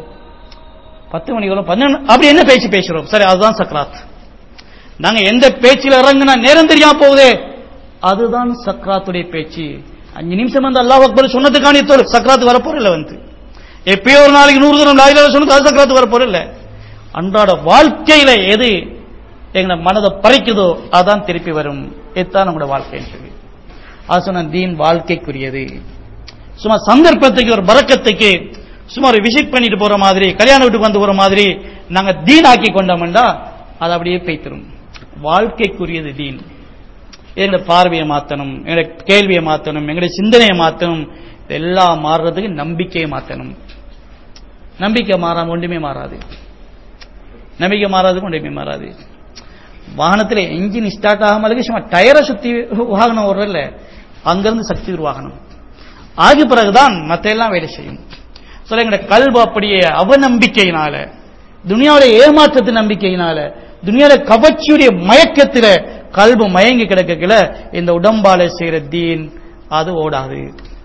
பத்து மணிக்கு பன்னெண்டு அப்படி என்ன பேச்சு பேசுறோம் சரி அதுதான் சக்ராத் நாங்க எந்த பேச்சில் இறங்குனா நேரம் தெரியாம போகுதே அதுதான் சக்ராத்துடைய பேச்சு அஞ்சு நிமிஷம் வந்து அல்லாஹ் அக்பர் சொன்னதுக்கான தோல் சக்ராத்து வரப்போறல வந்து எப்பயோ ஒரு நாளைக்கு நூறு தூரம் லாயில சொன்னது அது சக்ராத்து வரப்போறல அன்றாட வாழ்க்கையில எது எங்களை மனதை பறிக்குதோ அதான் திருப்பி வரும் இதுதான் நம்மளோட வாழ்க்கை சொல்லி அது சொன்ன தீன் வாழ்க்கைக்குரியது சும்மா சந்தர்ப்பத்துக்கு ஒரு பறக்கத்துக்கு சும்மா ஒரு விசிட் பண்ணிட்டு போற மாதிரி கல்யாண வீட்டுக்கு வந்து போற மாதிரி நாங்க தீன் ஆக்கி கொண்டோம்டா அது அப்படியே பெய்த்திரும் வாழ்க்கைக்குரியது தீன் எங்களோட பார்வையை மாத்தணும் எங்களோட கேள்வியை மாத்தணும் எங்களுடைய சிந்தனையை மாத்தணும் எல்லாம் மாறுறதுக்கு நம்பிக்கையை மாத்தணும் நம்பிக்கை மாறாம ஒன்றுமே மாறாது நம்பிக்கை மாறாது கொண்டே மாறாது வாகனத்தில் என்ஜின் ஸ்டார்ட் ஆகாமலுக்கு சும்மா டயரை சுத்தி வாகனம் ஓடுறதில்ல அங்கிருந்து சக்தி உருவாகணும் ஆகிய பிறகுதான் மத்த எல்லாம் வேலை செய்யும் சொல்ல எங்கட கல்வி அப்படியே அவநம்பிக்கையினால துனியாவுடைய ஏமாற்றத்து நம்பிக்கையினால துனியாவுடைய கவர்ச்சியுடைய மயக்கத்தில கல்பு மயங்கி கிடக்கல இந்த உடம்பால செய்யற தீன் அது ஓடாது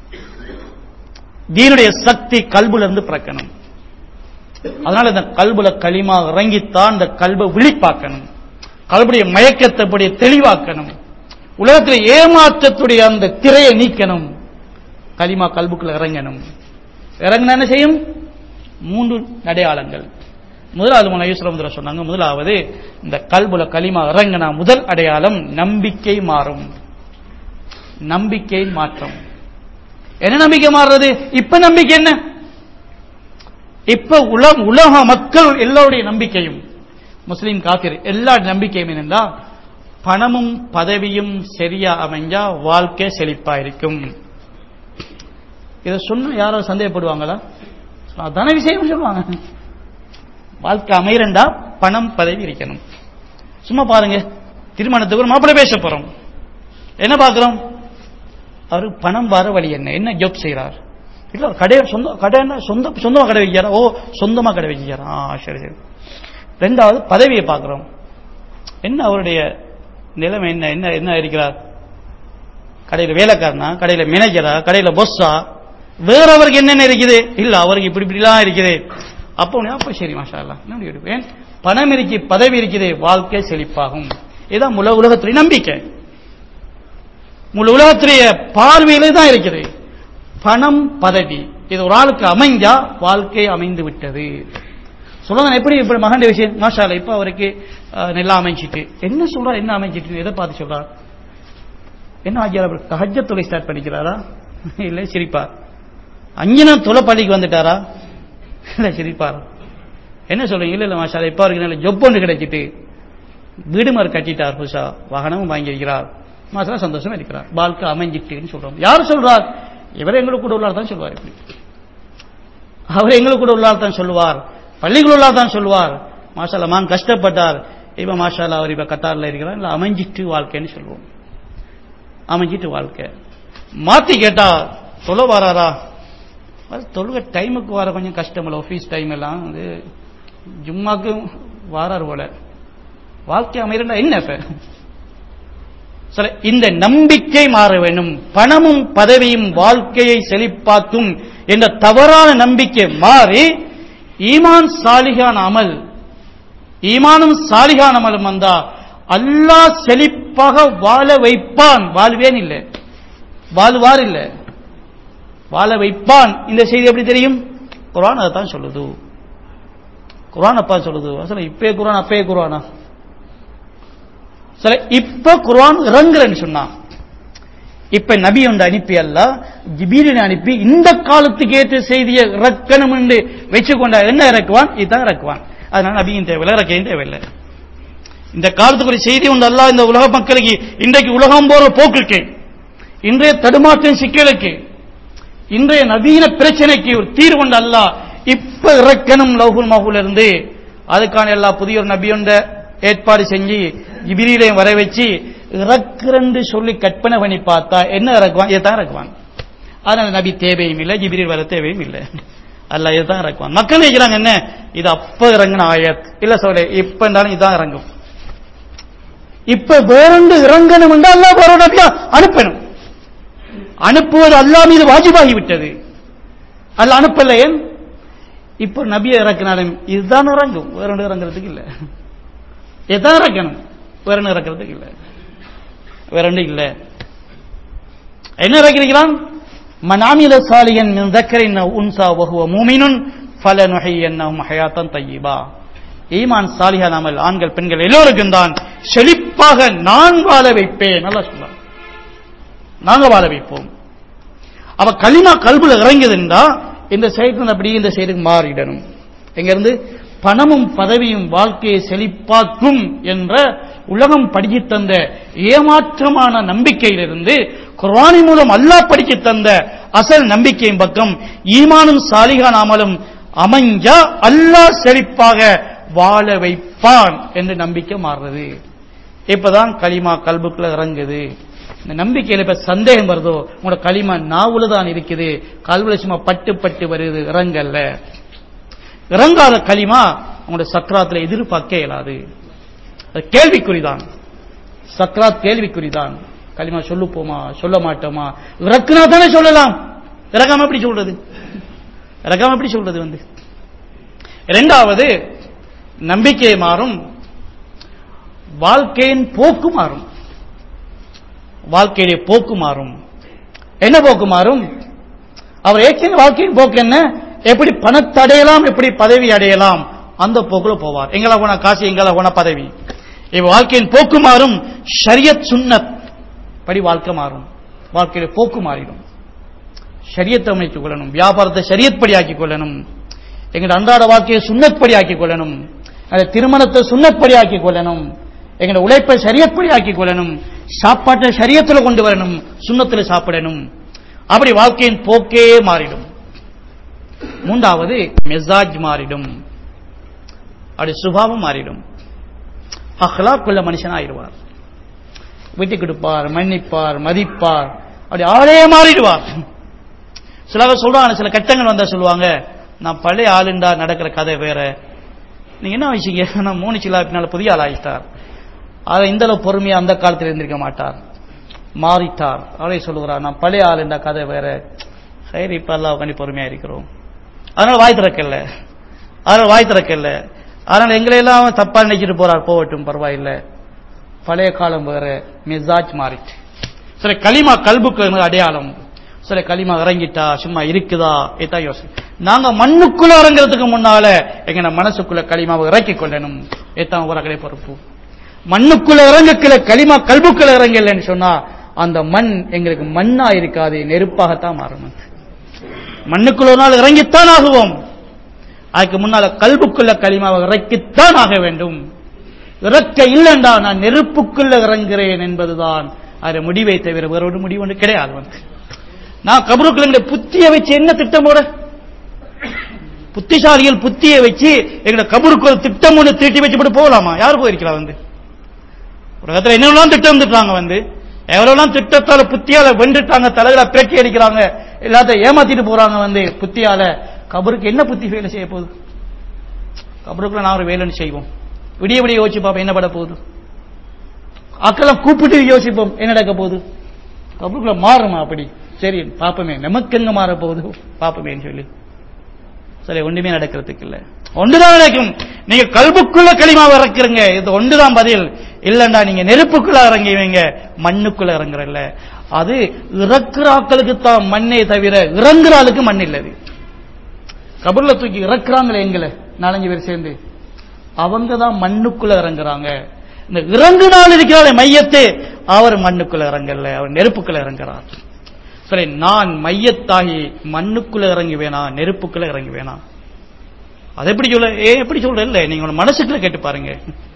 தீனுடைய சக்தி கல்புல இருந்து பிறக்கணும் அதனால இந்த கல்புல களிமா இறங்கித்தான் இந்த கல்பை விழிப்பாக்கணும் கல்புடைய மயக்கத்தை அப்படியே தெளிவாக்கணும் உலகத்தில் ஏமாற்றத்துடைய அந்த திரையை நீக்கணும் களிமா கல்புக்குள்ள இறங்கணும் இறங்கின என்ன செய்யும் மூன்று அடையாளங்கள் முதலாவது மனைவிஸ்வரமுதிர சொன்னாங்க முதலாவது இந்த கல்புல களிமா இறங்கினா முதல் அடையாளம் நம்பிக்கை மாறும் நம்பிக்கை மாற்றம் என்ன நம்பிக்கை மாறுறது இப்ப நம்பிக்கை என்ன இப்ப உலக உலக மக்கள் எல்லோருடைய நம்பிக்கையும் முஸ்லீம் காத்திரு எல்லா நம்பிக்கையும் என்னென்றா பணமும் பதவியும் சரியா அமைஞ்சா வாழ்க்கை செழிப்பா இருக்கும் இதை சொன்னா யாரும் சந்தேகப்படுவாங்களா அதான விஷயம் சொல்லுவாங்க வாழ்க்கை அமைரண்டா பணம் பதவி இருக்கணும் சும்மா பாருங்க திருமணத்துக்கு ஒரு மாப்பிள்ளை பேச போறோம் என்ன பார்க்கிறோம் அவரு பணம் வர வழி என்ன என்ன ஜாப் செய்யறார் இல்ல கடை சொந்த கடை என்ன சொந்த சொந்தமா கடை வைக்கிறாரா ஓ சொந்தமா கடை வைக்கிறாரா ஆ சரி சரி ரெண்டாவது பதவியை பார்க்கிறோம் என்ன அவருடைய நிலைமை என்ன என்ன என்ன இருக்கிறார் கடையில் வேலைக்காரனா கடையில் மேனேஜரா கடையில் பொஸ்ஸா வேற அவருக்கு என்னென்ன இருக்குது இல்ல அவருக்கு இப்படி இப்படிலாம் இருக்குது அப்போ அப்ப சரி மாஷா அல்லா என்ன எடுப்பேன் பணம் இருக்கு பதவி இருக்குது வாழ்க்கை செழிப்பாகும் இதான் முழு உலகத்துடைய நம்பிக்கை முழு உலகத்துடைய பார்வையிலே தான் இருக்குது பணம் பதவி இது ஒரு ஆளுக்கு அமைஞ்சா வாழ்க்கை அமைந்து விட்டது சொல்லுங்க எப்படி இப்ப மகண்ட விஷயம் மாஷால இப்ப அவருக்கு நல்லா அமைஞ்சிட்டு என்ன சொல்றார் என்ன அமைஞ்சிட்டு எதை பார்த்து சொல்றார் என்ன ஆகியார் அவர் கஹஜ தொலை ஸ்டார்ட் பண்ணிக்கிறாரா இல்ல சிரிப்பார் அஞ்சனம் தொலை பள்ளிக்கு வந்துட்டாரா இல்ல சிரிப்பார் என்ன சொல்றீங்க இல்ல இல்ல மாஷால இப்ப அவருக்கு நல்ல ஜொப் ஒன்று கிடைச்சிட்டு வீடு மாதிரி கட்டிட்டார் புதுசா வாகனமும் வாங்கியிருக்கிறார் மாசா சந்தோஷமா இருக்கிறார் வாழ்க்கை அமைஞ்சிட்டுன்னு சொல்றோம் யார் சொல்றார் இவர் எங்களுக்கு கூட உள்ளார் தான் சொல்லுவார் இப்படி அவர் எங்களுக்கு கூட உள்ளார் தான் சொல்லுவார் பள்ளிக்குள்ள உள்ளார் தான் சொல்லுவார் மாஷால மான் கஷ்டப்பட்டார் இப்ப மாஷால அவர் இப்ப கத்தாரில் இருக்கிறார் இல்ல அமைஞ்சிட்டு வாழ்க்கைன்னு சொல்லுவோம் அமைஞ்சிட்டு வாழ்க்கை மாத்தி கேட்டா சொல்ல வராரா அது தொழுக டைமுக்கு வர கொஞ்சம் கஷ்டம் இல்லை ஆஃபீஸ் டைம் எல்லாம் அது ஜும்மாக்கு வாரார் போல வாழ்க்கை அமைகிறா என்ன இப்ப சில இந்த நம்பிக்கை மாற வேண்டும் பணமும் பதவியும் வாழ்க்கையை செழிப்பாக்கும் என்ற தவறான நம்பிக்கை மாறி ஈமான் சாலிகான் அமல் ஈமானும் சாலிகான் அமலும் வந்தா அல்லாஹ் செழிப்பாக வாழ வைப்பான் வாழ்வேன் இல்லை வாழ்வார் இல்லை வாழ வைப்பான் இந்த செய்தி எப்படி தெரியும் குரான் அதான் சொல்லுது குரான் அப்பா சொல்லுது அசல இப்பே குரான் அப்பே குரானா சில இப்ப குரான் இறங்குறன்னு சொன்னா இப்ப நபி ஒன்று அனுப்பி அல்ல ஜிபீரனை அனுப்பி இந்த காலத்துக்கு ஏற்ற செய்தியை இறக்கணும் என்று வச்சுக்கொண்டா என்ன இறக்குவான் இதுதான் இறக்குவான் அதனால நபியும் தேவையில்லை இறக்கையும் தேவையில்லை இந்த காலத்துக்கு ஒரு செய்தி ஒன்று அல்ல இந்த உலக மக்களுக்கு இன்றைக்கு உலகம் போற போக்குக்கு இன்றைய தடுமாற்றம் சிக்கலுக்கு இன்றைய நவீன பிரச்சனைக்கு ஒரு தீர்வு கொண்டு அல்ல இப்ப இறக்கணும் லவுகுல் மகுல இருந்து அதுக்கான எல்லா புதிய ஒரு நபியுண்ட ஏற்பாடு செஞ்சு ஜிபிரியிலையும் வர வச்சு இறக்குறன்னு சொல்லி கற்பனை பண்ணி பார்த்தா என்ன இறக்குவான் இதைத்தான் இறக்குவான் அதனால நபி தேவையும் இல்லை ஜிபிரில் வர தேவையும் இல்லை அல்ல இதுதான் இறக்குவான் மக்கள் நினைக்கிறாங்க என்ன இது அப்ப இறங்கின ஆயத் இல்ல சொல்ல இப்ப இருந்தாலும் இதுதான் இறங்கும் இப்ப வேறொன்று இறங்கணும் என்றால் அல்லா வேற நபியா அனுப்பணும் அனுப்புவது அல்லா மீது வாஜிபாகி விட்டது அல்ல அனுப்பல ஏன் இப்ப நபியை இறக்கினாலும் இதுதான் இறங்கும் வேற ஒன்று இறங்குறதுக்கு இல்ல இதுதான் இறக்கணும் வேற ஒன்று இறக்குறதுக்கு இல்ல வேற ஒன்று இல்ல என்ன இறக்கிறான் மனாமில சாலியன் மின் தக்கரின் உன்சா வகுவ மூமினுன் ஃபல நுஹையன்னஹும் ஹயாத்தன் தய்யிபா ஈமான் சாலிஹான் அமல் ஆண்கள் பெண்கள் எல்லோருக்கும் தான் செழிப்பாக நான் வாழ வைப்பேன் நல்லா சொல்றான் நாங்க வாழ வைப்போம் அவ களிமா கல்புல இறங்குதுண்டா இந்த சைடு அப்படி இந்த சைடுக்கு மாறிடணும் எங்க இருந்து பணமும் பதவியும் வாழ்க்கையை செழிப்பாக்கும் என்ற உலகம் படிச்சு தந்த ஏமாற்றமான நம்பிக்கையிலிருந்து குர்வானி மூலம் அல்லாஹ் படிச்சு தந்த அசல் நம்பிக்கையின் பக்கம் ஈமானும் சாலிகான் அமலும் அமைஞ்சா அல்லாஹ் செழிப்பாக வாழ வைப்பான் என்று நம்பிக்கை மாறுறது இப்பதான் களிமா கல்புக்குள்ள இறங்குது இந்த நம்பிக்கையில இப்ப சந்தேகம் வருதோ உங்களோட களிமா நாவுல தான் இருக்குது கல்வில சும்மா பட்டு பட்டு வருது இறங்கல்ல இறங்காத களிமா உங்களோட சக்கராத்துல எதிர்பார்க்க இயலாது அது கேள்விக்குறிதான் சக்ராத் கேள்விக்குறிதான் களிமா சொல்லுப்போமா சொல்ல மாட்டோமா இறக்குனா தானே சொல்லலாம் இறக்காம எப்படி சொல்றது இறக்காம எப்படி சொல்றது வந்து இரண்டாவது நம்பிக்கை மாறும் வாழ்க்கையின் போக்கு மாறும் வாழ்க்கையிலே போக்கு மாறும் என்ன போக்கு மாறும் அவர் ஏற்கனவே வாழ்க்கையின் போக்கு என்ன எப்படி பணத்தை அடையலாம் எப்படி பதவி அடையலாம் அந்த போக்குல போவார் எங்களா போனா காசு எங்களா போனா பதவி இப்ப வாழ்க்கையின் போக்கு மாறும் ஷரியத் சுன்னத் படி வாழ்க்கை மாறும் வாழ்க்கையில போக்கு மாறிடும் ஷரியத்தை அமைத்துக் கொள்ளணும் வியாபாரத்தை ஷரியத் படி ஆக்கிக் கொள்ளணும் எங்களுடைய அன்றாட வாழ்க்கையை சுண்ணத் படி ஆக்கிக் கொள்ளணும் அந்த திருமணத்தை சுண்ணத் படி ஆக்கிக் கொள்ளணும் எங்களுடைய உழைப்பை ஷரியத் படி ஆக்கிக் கொள்ளணும் சாப்பாட்டை ஷரியத்துல கொண்டு வரணும் சுண்ணத்துல சாப்பிடணும் அப்படி வாழ்க்கையின் போக்கே மாறிடும் மூன்றாவது மெசாஜ் மாறிடும் அப்படி சுபாவம் மாறிடும் அஹ்லாக்குள்ள மனுஷன் ஆயிடுவார் விட்டு கொடுப்பார் மன்னிப்பார் மதிப்பார் அப்படி ஆளே மாறிடுவார் சிலவர் சொல்றாங்க சில கட்டங்கள் வந்தா சொல்லுவாங்க நான் பழைய ஆளுண்டா நடக்கிற கதை வேற நீங்க என்ன வயசுங்க நான் மூணு சிலா பின்னால புதிய ஆள் ஆயிட்டார் அதை இந்த அளவு பொறுமையா அந்த காலத்தில் இருந்திருக்க மாட்டார் மாறிட்டார் அவரே சொல்லுகிறார் நான் பழைய ஆளுண்டா கதை வேற சரி இப்ப எல்லாம் உட்காந்து பொறுமையா இருக்கிறோம் அதனால வாய் திறக்கல அதனால வாய் திறக்கல அதனால எங்களை எல்லாம் தப்பா நினைச்சிட்டு போறார் போகட்டும் பரவாயில்லை பழைய காலம் வேற மிசாஜ் மாறிட்டு சில களிமா கல்புக்கு அடையாளம் சில களிமா இறங்கிட்டா சும்மா இருக்குதா இதான் யோசனை நாங்க மண்ணுக்குள்ள இறங்குறதுக்கு முன்னால எங்க மனசுக்குள்ள களிமாவை இறக்கி கொள்ளணும் ஏத்தான் ஒரு அகலை பொறுப்பு மண்ணுக்குள்ள இறங்கக்குள்ள களிமா கல்புக்குள்ள இறங்கலன்னு சொன்னா அந்த மண் எங்களுக்கு மண்ணா இருக்காது நெருப்பாகத்தான் மாறும் மண்ணுக்குள்ள ஒரு நாள் இறங்கித்தான் ஆகுவோம் அதுக்கு முன்னால கல்புக்குள்ள களிமாவை இறக்கித்தான் ஆக வேண்டும் இறக்க இல்லைண்டா நான் நெருப்புக்குள்ள இறங்குறேன் என்பதுதான் அதை முடிவை தவிர வேற ஒரு முடிவு ஒன்று கிடையாது வந்து நான் கபருக்குள்ள புத்திய வச்சு என்ன திட்டம் போட புத்திசாலிகள் புத்தியை வச்சு எங்களோட கபருக்குள்ள திட்டம் ஒன்று தீட்டி வச்சு போட்டு போகலாமா யார் போயிருக்கிறா வந்து உலகத்தில் என்னெல்லாம் திட்டம் திட்டாங்க வந்து எவ்வளவுலாம் திட்டத்தால புத்தியால வென்றுட்டாங்க தலைகளை பிரட்டி அடிக்கிறாங்க எல்லாத்தையும் ஏமாத்திட்டு போறாங்க வந்து புத்தியால கபருக்கு என்ன புத்தி வேலை செய்ய போகுது கபருக்குள்ள நான் ஒரு வேலைன்னு செய்வோம் விடிய விடிய யோசிச்சு பார்ப்போம் என்ன பட போகுது ஆக்கெல்லாம் கூப்பிட்டு யோசிப்போம் என்ன நடக்க போகுது கபருக்குள்ள மாறுமா அப்படி சரி பாப்பமே நமக்கு எங்க மாற போகுது பாப்பமேன்னு சொல்லி சரி ஒன்றுமே நடக்கிறதுக்கு இல்ல ஒன்றுதான் நடக்கும் நீங்க கல்புக்குள்ள களிமாவை இறக்குறீங்க இது ஒன்றுதான் பதில் இல்லண்டா நீங்க நெருப்புக்குள்ள இறங்குவீங்க மண்ணுக்குள்ள இறங்குறல்ல அது இறக்குற ஆக்களுக்கு தான் மண்ணே தவிர இறங்குற ஆளுக்கு மண் இல்லது கபர்ல தூக்கி இறக்குறாங்களே எங்களை நாலஞ்சு பேர் சேர்ந்து அவங்க தான் மண்ணுக்குள்ள இறங்குறாங்க இந்த இறங்குனால் இருக்கிறாரே மையத்து அவர் மண்ணுக்குள்ள இறங்கல அவர் நெருப்புக்குள்ள இறங்குறார் சரி நான் மையத்தாகி மண்ணுக்குள்ள இறங்கி வேணா நெருப்புக்குள்ள இறங்கி வேணா அது எப்படி சொல்ல ஏ எப்படி சொல்ற இல்ல நீங்க உங்க மனசுக்குள்ள கேட்டு பாருங்க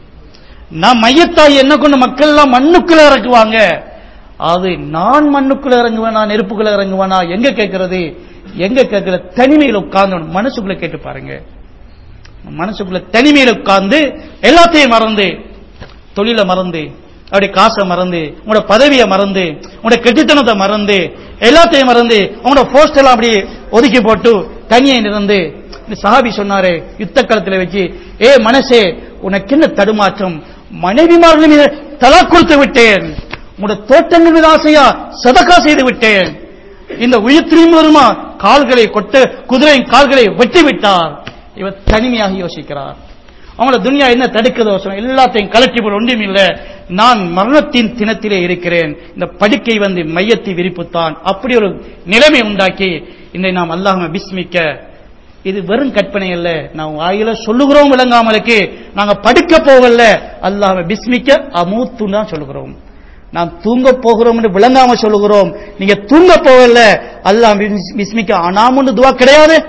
நான் மையத்தாகி என்ன கொண்டு மக்கள் எல்லாம் மண்ணுக்குள்ள இறக்குவாங்க அது நான் மண்ணுக்குள்ள இறங்குவேனா நெருப்புக்குள்ள இறங்குவேனா எங்க கேட்கறது எங்க கேட்கிற தனிமையில் உட்கார்ந்து மனசுக்குள்ள கேட்டு பாருங்க மனசுக்குள்ள தனிமையில் உட்கார்ந்து எல்லாத்தையும் மறந்து தொழில மறந்து அப்படி காசை மறந்து உங்களோட பதவியை மறந்து உங்களோட கெட்டித்தனத்தை மறந்து எல்லாத்தையும் மறந்து உங்களோட போஸ்ட் எல்லாம் அப்படி ஒதுக்கி போட்டு தனியை இருந்து இந்த சஹாபி சொன்னாரு யுத்த களத்தில் வச்சு ஏ மனசே உனக்கு என்ன தடுமாற்றம் மனைவிமார்கள் மீது தலா கொடுத்து விட்டேன் உங்களோட தோட்டங்கள் மீது ஆசையா சதக்கா செய்து விட்டேன் இந்த உயிர் திரும்பி வருமா கால்களை கொட்ட குதிரை கால்களை வெட்டி விட்டார் இவர் தனிமையாக யோசிக்கிறார் அவங்கள துனியா என்ன தடுக்குதோ சொல்ல எல்லாத்தையும் கலட்டி போல் ஒன்றும் இல்லை நான் மரணத்தின் தினத்திலே இருக்கிறேன் இந்த படுக்கை வந்து மையத்தை விரிப்புத்தான் அப்படி ஒரு நிலைமை உண்டாக்கி இன்றை நாம் அல்லாஹ் பிஸ்மிக்க இது வெறும் கற்பனை அல்ல நாம் வாயில சொல்லுகிறோம் விளங்காமலுக்கு நாங்க படுக்க போகல அல்லாஹ் பிஸ்மிக்க அமூத்துன்னு தான் சொல்லுகிறோம் நாம் தூங்க போகிறோம் என்று விளங்காம சொல்லுகிறோம் நீங்க தூங்க போகல அல்லாஹ் பிஸ்மிக்க அனாமுன்னு துவா கிடையாது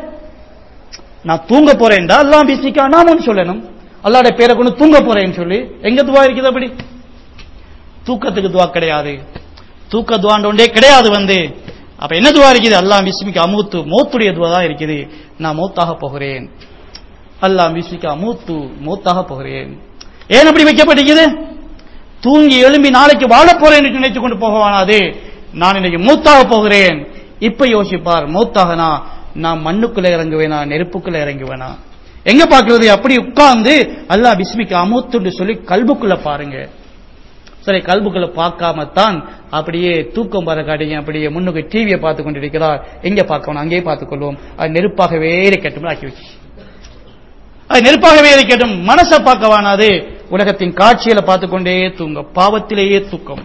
நான் தூங்க போறேன்டா அல்லாஹ் பிஸ்மிக்க அனாமுன்னு சொல்லணும் அல்லாட பேரை கொண்டு தூங்க போறேன்னு சொல்லி எங்க துவா இருக்குது அப்படி தூக்கத்துக்கு துவா கிடையாது தூக்க துவாண்ட ஒன்றே கிடையாது வந்து அப்ப என்ன துவா இருக்குது அல்லாஹ் பிஸ்மிக்கு அமூத்து மௌத்துடைய துவா தான் இருக்குது நான் மௌத்தாக போகிறேன் அல்லாஹ் மிஸ்லிக்கா மூத்து மூத்தாக போகிறேன் ஏன் அப்படி வைக்கப்பட்டிருக்குது தூங்கி எழும்பி நாளைக்கு வாழப் போறேன் என்று நினைத்துக் கொண்டு போகவானாது நான் இன்னைக்கு மூத்தாக போகிறேன் இப்ப யோசிப்பார் மூத்தாகனா நான் மண்ணுக்குள்ள இறங்குவேனா நெருப்புக்குள்ள இறங்குவேனா எங்க பார்க்கிறது அப்படி உட்கார்ந்து அல்லாஹ் பிஸ்மிக்கு அமுத்துன்னு சொல்லி கல்புக்குள்ள பாருங்க சரி கல்புக்குள்ள பார்க்காம தான் அப்படியே தூக்கம் வர காட்டிங்க அப்படியே முன்னுக்கு டிவியை பார்த்து கொண்டிருக்கிறார் எங்க பார்க்கணும் அங்கேயே பார்த்துக் கொள்வோம் அது நெருப்பாகவே இருக்கட்டும் ஆக்கி வச்சு அது நெருப்பாகவே இருக்கட்டும் மனசை பார்க்க வேணாது உலகத்தின் காட்சிகளை பார்த்துக்கொண்டே தூங்க பாவத்திலேயே தூக்கம்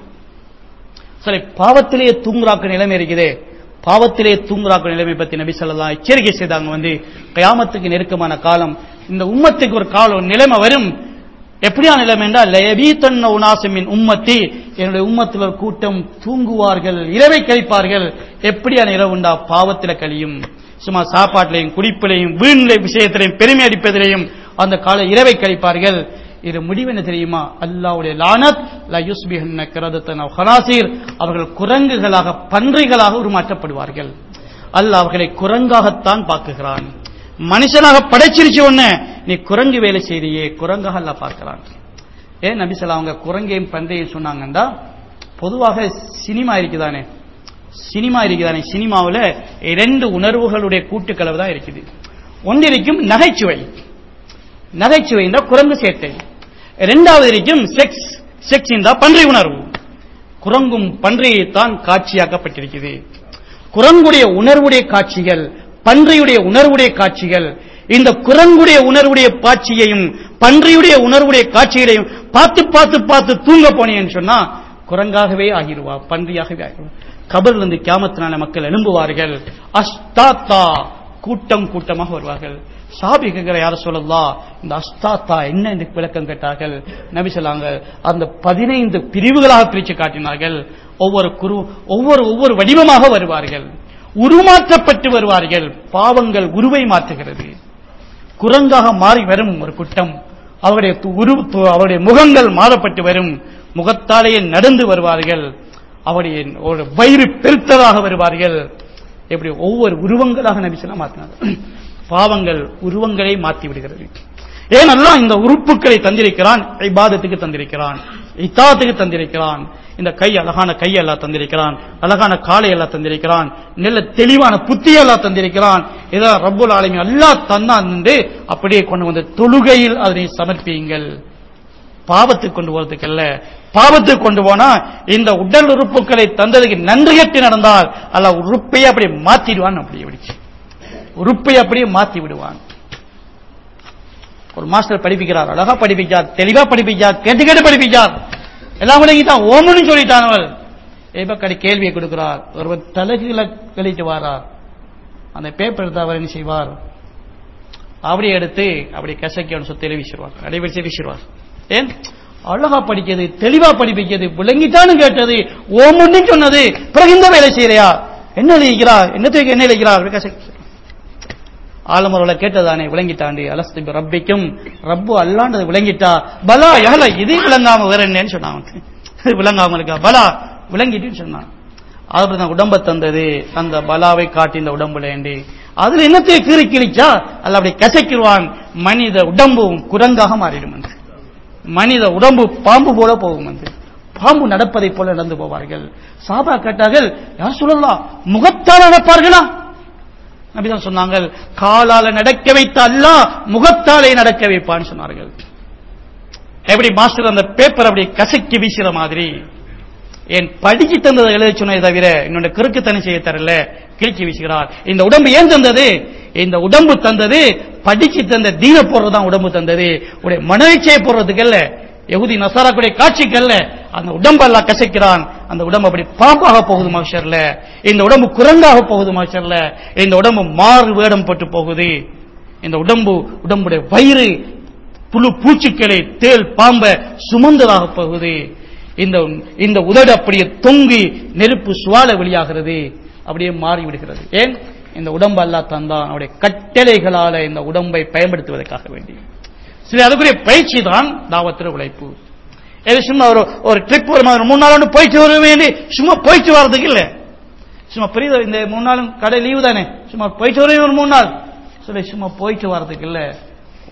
சரி பாவத்திலேயே தூங்குறாக்க நிலைமை இருக்குதே பாவத்திலே தூங்குறாக்க நிலைமை பத்தி நபி சொல்லலாம் எச்சரிக்கை செய்தாங்க வந்து கயாமத்துக்கு நெருக்கமான காலம் இந்த உம்மத்துக்கு ஒரு காலம் நிலைமை வரும் எப்படியா நிலைமை என்றால் லயபீத்தன்ன உனாசமின் உம்மத்தி என்னுடைய உம்மத்தில் ஒரு கூட்டம் தூங்குவார்கள் இரவை கழிப்பார்கள் எப்படியான இரவுண்டா பாவத்தில கழியும் சும்மா சாப்பாட்டிலையும் குடிப்பிலையும் வீண்ல விஷயத்திலையும் பெருமை அடிப்பதிலையும் அந்த கால இரவை கழிப்பார்கள் இது முடிவு என்ன தெரியுமா அல்லாவுடைய லானத் லா யுஸ்பிஹன்ன கிரதத்தன் அவ் ஹனாசீர் அவர்கள் குரங்குகளாக பன்றிகளாக உருமாற்றப்படுவார்கள் அல்லாஹ் அவர்களை குரங்காகத்தான் பார்க்குகிறான் மனுஷனாக படைச்சிருச்சு ஒண்ணு நீ குரங்கு வேலை செய்தியே குரங்காக அல்லாஹ் பார்க்கிறான் ஏன் நபிசல்லா அவங்க குரங்கையும் பன்றியும் சொன்னாங்கன்னா பொதுவாக சினிமா இருக்குதானே சினிமா இருக்குதானே சினிமாவில் இரண்டு உணர்வுகளுடைய கூட்டுக்கலவு தான் இருக்குது ஒன்றிருக்கும் நகைச்சுவை நகைச்சுவை என்றால் குரங்கு சேட்டை இரண்டாவது இருக்கும் செக்ஸ் செக்ஸ் என்றால் பன்றி உணர்வு குரங்கும் பன்றியைத்தான் காட்சியாக்கப்பட்டிருக்கிறது குரங்குடைய உணர்வுடைய காட்சிகள் பன்றியுடைய உணர்வுடைய காட்சிகள் இந்த குரங்குடைய உணர்வுடைய காட்சியையும் பன்றியுடைய உணர்வுடைய காட்சிகளையும் பார்த்து பார்த்து பார்த்து தூங்க போனேன்னு சொன்னா குரங்காகவே ஆகிருவா பன்றியாகவே ஆகிருவா கபர்ல இருந்து கியாமத்தினால மக்கள் எழும்புவார்கள் அஸ்தாத்தா கூட்டம் கூட்டமாக வருவார்கள் சாபிகளை யார சொல்லலாம் இந்த அஸ்தாத்தா என்ன என்று விளக்கம் கேட்டார்கள் நபி சொல்லாங்க அந்த பதினைந்து பிரிவுகளாக பிரித்து காட்டினார்கள் ஒவ்வொரு குரு ஒவ்வொரு ஒவ்வொரு வடிவமாக வருவார்கள் உருமாற்றப்பட்டு வருவார்கள் பாவங்கள் உருவை மாற்றுகிறது குரங்காக மாறி வரும் ஒரு குட்டம் அவருடைய து- உரு து- அவருடைய முகங்கள் மாறப்பட்டு வரும் முகத்தாலேயே நடந்து வருவார்கள் அவருடைய ஒரு வயிறு பெருத்ததாக வருவார்கள் இப்படி ஒவ்வொரு உருவங்களாக நபி சொல்ல மாற்றினார்கள் பாவங்கள் உருவங்களை மாற்றி விடுகிறது ஏனெல்லாம் இந்த உறுப்புகளை தந்திருக்கிறான் இபாதத்துக்கு தந்திருக்கிறான் இத்தாத்துக்கு தந்திருக்கிறான் இந்த கை அழகான கை எல்லாம் தந்திருக்கிறான் அழகான காலை எல்லாம் தந்திருக்கிறான் நல்ல தெளிவான புத்தி எல்லாம் தந்திருக்கிறான் இதான் ரப்புல் ஆலமி அல்லாஹ் தந்தான் என்று அப்படியே கொண்டு வந்து தொழுகையில் அதனை சமர்ப்பியுங்கள் பாவத்துக்கு கொண்டு போறதுக்கு அல்ல பாவத்துக்கு கொண்டு போனா இந்த உடல் உறுப்புகளை தந்ததுக்கு நன்றி கட்டி நடந்தால் அல்ல உறுப்பையே அப்படியே மாத்திடுவான் அப்படியே விடுச்சு உறுப்பை அப்படியே மாத்தி விடுவான் ஒரு மாஸ்டர் படிப்பிக்கிறார் அழகா படிப்பிச்சார் தெளிவா படிப்பிச்சார் கேட்டு கேட்டு படிப்பிச்சார் எல்லாம் விளங்கிட்டான் ஓமனு சொல்லிட்டான் அவள் இப்ப கடை கேள்வியை கொடுக்கிறார் ஒருவர் தலகுல கழித்து வாரார் அந்த பேப்பர் எடுத்து அவர் என்ன செய்வார் அப்படியே எடுத்து அப்படி கசக்கி அவன் சொத்தை வீசிடுவார் அடைவரிசை வீசிடுவார் ஏன் அழகா படிக்கிறது தெளிவா படிப்பிக்கிறது விளங்கிட்டான்னு கேட்டது ஓமுன்னு சொன்னது பிறகு இந்த வேலை செய்யலையா என்ன எழுதிக்கிறார் என்னத்துக்கு என்ன எழுதிக்கிறார் கசக்கி ஆலமரவுல கேட்டதானே விளங்கிட்டாண்டி அலஸ்து பி ரப்பிக்கும் ரப்பு அல்லாண்டது விளங்கிட்டா பலா எகல இது விளங்காம வேற என்னன்னு சொன்னான் அவனுக்கு. இது விளங்காம இருக்கா பலா விளங்கிட்டுன்னு சொன்னான் அப்புறம் தான் உடம்ப தந்தது அந்த பலாவை காட்டி இந்த உடம்புல ஏண்டி அதுல என்னத்தை கீறி கிழிச்சா அல்ல அப்படி கசக்கிடுவான் மனித உடம்பும் குரங்காக மாறிடும் என்று மனித உடம்பு பாம்பு போல போகும் என்று பாம்பு நடப்பதை போல நடந்து போவார்கள் சாபா கேட்டார்கள் யார் சொல்லலாம் முகத்தால் நடப்பார்களா நபிதான் சொன்னாங்க காலால நடக்க வைத்த அல்லாஹ் முகத்தாலே நடக்க வைப்பான்னு சொன்னார்கள் எப்படி மாஸ்டர் அந்த பேப்பர் அப்படி கசக்கி வீசுற மாதிரி என் படிச்சு தந்ததை எழுத சொன்னதை தவிர என்னோட கிறுக்குத்தனை செய்ய தரல கிழிச்சு வீசுகிறார் இந்த உடம்பு ஏன் தந்தது இந்த உடம்பு தந்தது படிச்சு தந்த தீன போடுறதுதான் உடம்பு தந்தது உடைய மனவீச்சையை போடுறதுக்கு அல்ல யகுதி நசாராக்குடைய காட்சிக்கு அல்ல அந்த உடம்பெல்லாம் கசைக்கிறான் அந்த உடம்பு அப்படி பாம்பாக போகுது மனுஷர்ல இந்த உடம்பு குரங்காக போகுது மனுஷர்ல இந்த உடம்பு மாறு வேடம் போட்டு போகுது இந்த உடம்பு உடம்புடைய வயிறு புழு பூச்சிக்களை தேல் பாம்ப சுமந்ததாக போகுது இந்த இந்த உதடு அப்படியே தொங்கி நெருப்பு சுவால வெளியாகிறது அப்படியே மாறி விடுகிறது ஏன் இந்த உடம்பு அல்லாஹ் தந்தான் அவருடைய கட்டளைகளால இந்த உடம்பை பயன்படுத்துவதற்காக வேண்டி சரி அதுக்குரிய பயிற்சி தான் தாவத்திர உழைப்பு இது சும்மா ஒரு ஒரு ட்ரிப் ஒரு மாதிரி மூணு நாள் ஒன்று போயிட்டு வர வேண்டி சும்மா போயிட்டு வர்றதுக்கு இல்லை சும்மா புரியுது இந்த மூணு நாளும் கடை லீவு தானே சும்மா போயிட்டு வரவே ஒரு மூணு நாள் சொல்லி சும்மா போயிட்டு வர்றதுக்கு இல்லை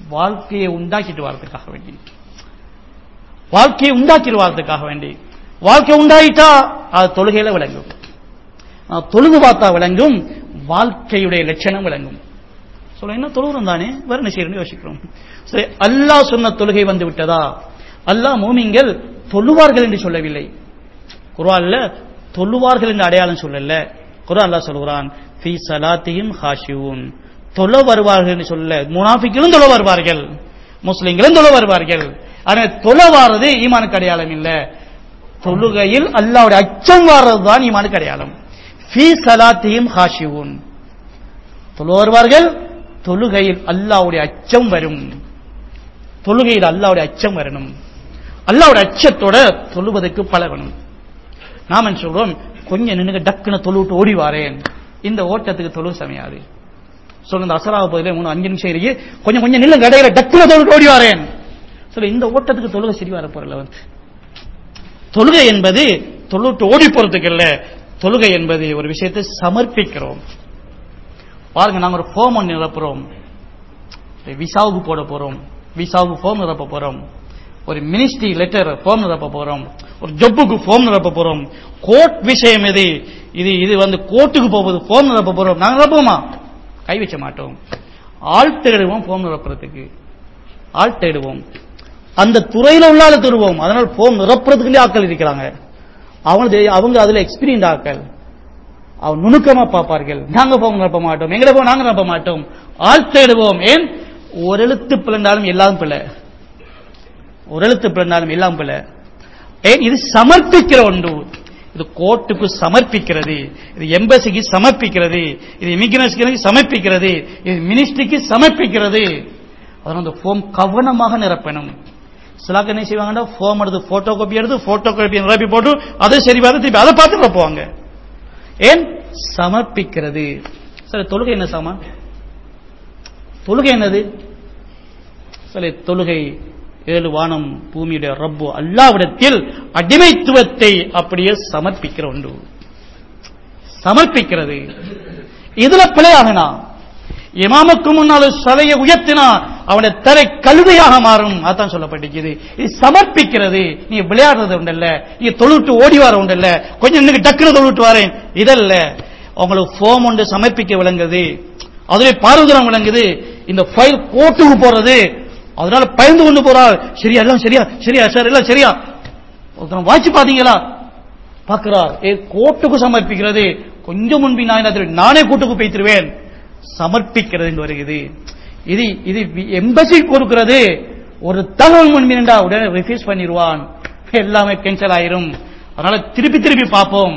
வாழ்க்கையை உண்டாக்கிட்டு வரதுக்காக வேண்டி வாழ்க்கையை உண்டாக்கிட்டு வரதுக்காக வேண்டி வாழ்க்கை உண்டாயிட்டா அது தொழுகையில விளங்கும் ஆஹ் தொழுது பார்த்தா விளங்கும் வாழ்க்கையுடைய லட்சணம் விளங்கும் சொல்ல என்ன தொழுகிறோம் தானே வேற என்ன செய்யணும்னு யோசிக்கிறோம் சரி அல்லாஹ் சொன்ன தொழுகை வந்து விட்டதா அல்லாஹ் மூமிங்கள் தொழுவார்கள் என்று சொல்லவில்லை குர்ஆன்ல தொழுவார்கள் என்று அடையாளம் சொல்லல குர்ஆன் அல்லாஹ் சொல்கிறான் ஃபீ சலாத்தியும் ஹாஷியூன் தொழ வருவார்கள் என்று சொல்லல முனாஃபிக்களும் தொழ வருவார்கள் முஸ்லிம்களும் தொழ வருவார்கள் ஆனா தொழ வாரது ஈமானுக்கு அடையாளம் இல்ல தொழுகையில் அல்லாஹ்வுடைய அச்சம் வாரது தான் ஈமானுக்கு அடையாளம் ஃபீ சலாத்தியும் ஹாஷியூன் தொழ வருவார்கள் தொழுகையில் அல்லாஹ்வுடைய அச்சம் வரும் தொழுகையில் அல்லாஹ்வுடைய அச்சம் வரணும் அல்லாஹ்வுடைய அச்சத்தோட தொழுவதற்கு பழகணும் நாம என்ன சொல்றோம் கொஞ்சம் நின்னுங்க டக்குன்னு தொழுவிட்டு ஓடி வாரேன் இந்த ஓட்டத்துக்கு தொழு சமையாது சொல்ல இந்த அசராக போதிலே மூணு அஞ்சு நிமிஷம் இருக்கு கொஞ்சம் கொஞ்சம் நில்லுங்க இடையில டக்குன்னு தொழுவிட்டு ஓடி வாரேன் சொல்ல இந்த ஓட்டத்துக்கு தொழுகை சரி வர போறல வந்து தொழுகை என்பது தொழுவிட்டு ஓடி போறதுக்கு இல்ல தொழுகை என்பது ஒரு விஷயத்தை சமர்ப்பிக்கிறோம் பாருங்க நாங்க ஒரு ஃபார்ம் ஒன்று நிரப்புறோம் விசாவுக்கு போட போறோம் விசாவுக்கு ஃபார்ம் நிரப்ப போறோம் ஒரு மினிஸ்ட்ரி லெட்டர் ஃபார்ம் நிரப்ப போறோம் ஒரு ஜப்புக்கு ஃபார்ம் நிரப்ப போறோம் கோர்ட் விஷயம் இது இது இது வந்து கோர்ட்டுக்கு போவது ஃபார்ம் நிரப்ப போறோம் நாங்க நிரப்புவோமா கை வச்ச மாட்டோம் ஆள் தேடுவோம் ஃபார்ம் நிரப்புறதுக்கு ஆள் தேடுவோம் அந்த துறையில உள்ள ஆளை தேடுவோம் அதனால ஃபார்ம் நிரப்புறதுக்குள்ளே ஆட்கள் இருக்கிறாங்க அவங்க அவங்க அதுல எக்ஸ்பீரியன்ஸ் ஆட்கள் அவன் நுணுக்கமா பார்ப்பார்கள் நாங்க போக நிரப்ப மாட்டோம் எங்களை போக நாங்க நிரப்ப மாட்டோம் ஆள் தேடுவோம் ஏன் ஒரு எழுத்து பிளந்தாலும் எல்லாம் பிள்ளை ஒரு எழுத்து பிளந்தாலும் எல்லாம் பிள்ளை ஏன் இது சமர்ப்பிக்கிற ஒன்று இது கோர்ட்டுக்கு சமர்ப்பிக்கிறது இது எம்பசிக்கு சமர்ப்பிக்கிறது இது இமிகிரேஷனுக்கு சமர்ப்பிக்கிறது இது மினிஸ்ட்ரிக்கு சமர்ப்பிக்கிறது அதனால அந்த ஃபார்ம் கவனமாக நிரப்பணும் சிலாக்க என்ன செய்வாங்கன்னா ஃபார்ம் எடுத்து போட்டோ காப்பி எடுத்து போட்டோ காப்பி நிரப்பி போட்டு அதை சரி பார்த்து திருப்பி அதை பார்த்து நிரப்புவாங்க ஏன் சமர்ப்பிக்கிறது சரி தொழுகை என்ன சாமா தொழுகை என்னது சரி தொழுகை ஏழு வானம் பூமியுடைய ரப்பு அல்லாவிடத்தில் அடிமைத்துவத்தை அப்படியே சமர்ப்பிக்கிற ஒன்று சமர்ப்பிக்கிறது இதுல பிழையாகனா இமாமுக்கு முன்னால் சலையை உயர்த்தினா அவனுடைய தலை கழுதையாக மாறும் அதான் சொல்லப்பட்டிருக்குது இது சமர்ப்பிக்கிறது நீ விளையாடுறது உண்டல்ல நீ தொழுவிட்டு ஓடி வர உண்டல்ல கொஞ்சம் இன்னைக்கு டக்குனு தொழுவிட்டு வரேன் இதல்ல உங்களுக்கு ஃபோம் ஒன்று சமர்ப்பிக்க விளங்குது அதுல பார்வதனம் விளங்குது இந்த ஃபைல் கோர்ட்டுக்கு போறது அதனால பயந்து கொண்டு போறாள் சரியா எல்லாம் சரியா சரியா சார் எல்லாம் சரியா ஒருத்தன் வாட்சி பாத்தீங்களா பார்க்கிறார் ஏ கோர்ட்டுக்கு சமர்ப்பிக்கிறது கொஞ்சம் முன்பி நான் என்ன தெரியும், நானே கூட்டுக்கு போய்த்திருவேன் சமர்ப்பிக்கிறது என்று வருகிறது இது இது எம்பசி கொடுக்கிறது ஒரு தகவல் முன்பினண்டா உடனே ரிஃப்யூஸ் பண்ணிடுவான் எல்லாமே கேன்சல் ஆயிரும் அதனால திருப்பி திருப்பி பார்ப்போம்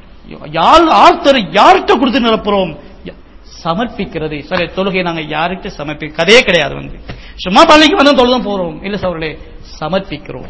யார் ஆர்த்தர் யார்கிட்ட கொடுத்து நிரப்புறோம் ய- சமர்ப்பிக்கிறது சரி தொழுகை நாங்க யார்கிட்ட சமர்ப்பி கதையே கிடையாது வந்து சும்மா பள்ளிக்கு வந்து தொழுதும் போறோம் இல்ல சவர்களே சமர்ப்பிக்கிறோம்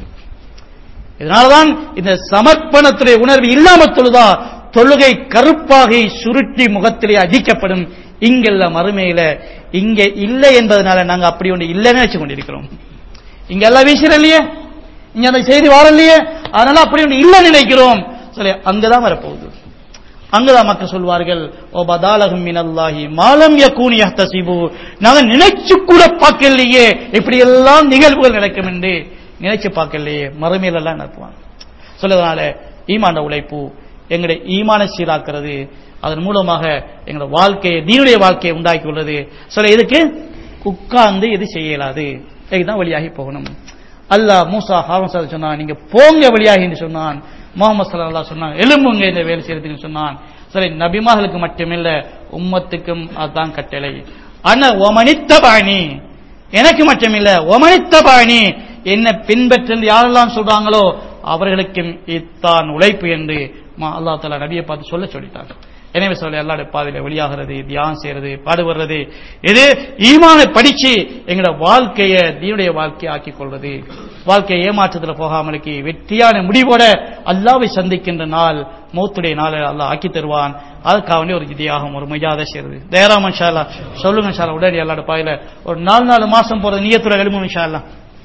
இதனால்தான் இந்த சமர்ப்பணத்துடைய உணர்வு இல்லாம தொழுதா தொழுகை கருப்பாகி சுருட்டி முகத்திலே அடிக்கப்படும் இங்கல்ல மறுமையில இங்க இல்லை என்பதனால நாங்க அப்படி ஒன்று இல்லைன்னு நினைச்சு கொண்டிருக்கிறோம் இங்க எல்லாம் வீசுற இல்லையே இங்க அந்த செய்தி வரலையே அதனால அப்படி ஒன்று இல்லை நினைக்கிறோம் சரி அங்கதான் வரப்போகுது அங்கதான் மக்கள் சொல்வார்கள் ஓ பதாலகம் மினல்லாஹி மாலம் யகூன் யஹ்தசிபு நாங்க நினைச்சு கூட பார்க்கலையே இப்படி எல்லாம் நிகழ்வுகள் நடக்கும் என்று நினைச்சு பார்க்கலையே மறுமையில எல்லாம் நடத்துவாங்க சொல்லதனால ஈமான உழைப்பு எங்களுடைய ஈமான சீராக்கிறது அதன் மூலமாக எங்களோட வாழ்க்கையை தீனுடைய வாழ்க்கையை உண்டாக்கி உள்ளது சொல்ல இதுக்கு உட்கார்ந்து இது செய்ய இயலாது இதுதான் வழியாகி போகணும் அல்லாஹ் மூசா ஹாரன் சார் சொன்னான் நீங்க போங்க வழியாகி என்று சொன்னான் முகமது சல்லா சொன்னான் எலும்புங்க இந்த வேலை செய்யறதுக்கு சொன்னான் சரி நபிமார்களுக்கு மட்டுமில்ல உம்மத்துக்கும் அதுதான் கட்டளை ஆனா ஒமனித்த பாணி எனக்கு மட்டுமில்ல ஒமனித்த பாணி என்ன பின்பற்றி யாரெல்லாம் சொல்றாங்களோ அவர்களுக்கும் இத்தான் உழைப்பு என்று அல்லா தலா நபியை பார்த்து சொல்ல சொல்லிட்டார் எனவே சொல்ல எல்லாருடைய பாதையில வெளியாகிறது தியானம் செய்யறது பாடுபடுறது இது ஈமான படிச்சு எங்களோட வாழ்க்கைய தீனுடைய வாழ்க்கையை ஆக்கிக் கொள்வது வாழ்க்கையை ஏமாற்றத்தில் போகாமலுக்கு வெற்றியான முடிவோட அல்லாவை சந்திக்கின்ற நாள் மௌத்துடைய நாளை அல்லாஹ் ஆக்கி தருவான் அதுக்காக வேண்டி ஒரு தியாகம் ஒரு மஜாத செய்யறது தயாராமன் ஷாலா சொல்லுங்க ஷாலா உடனடி எல்லாரோட பாதையில ஒரு நாலு நாலு மாசம் போறது நீயத்துறை எழுமு ஷாலா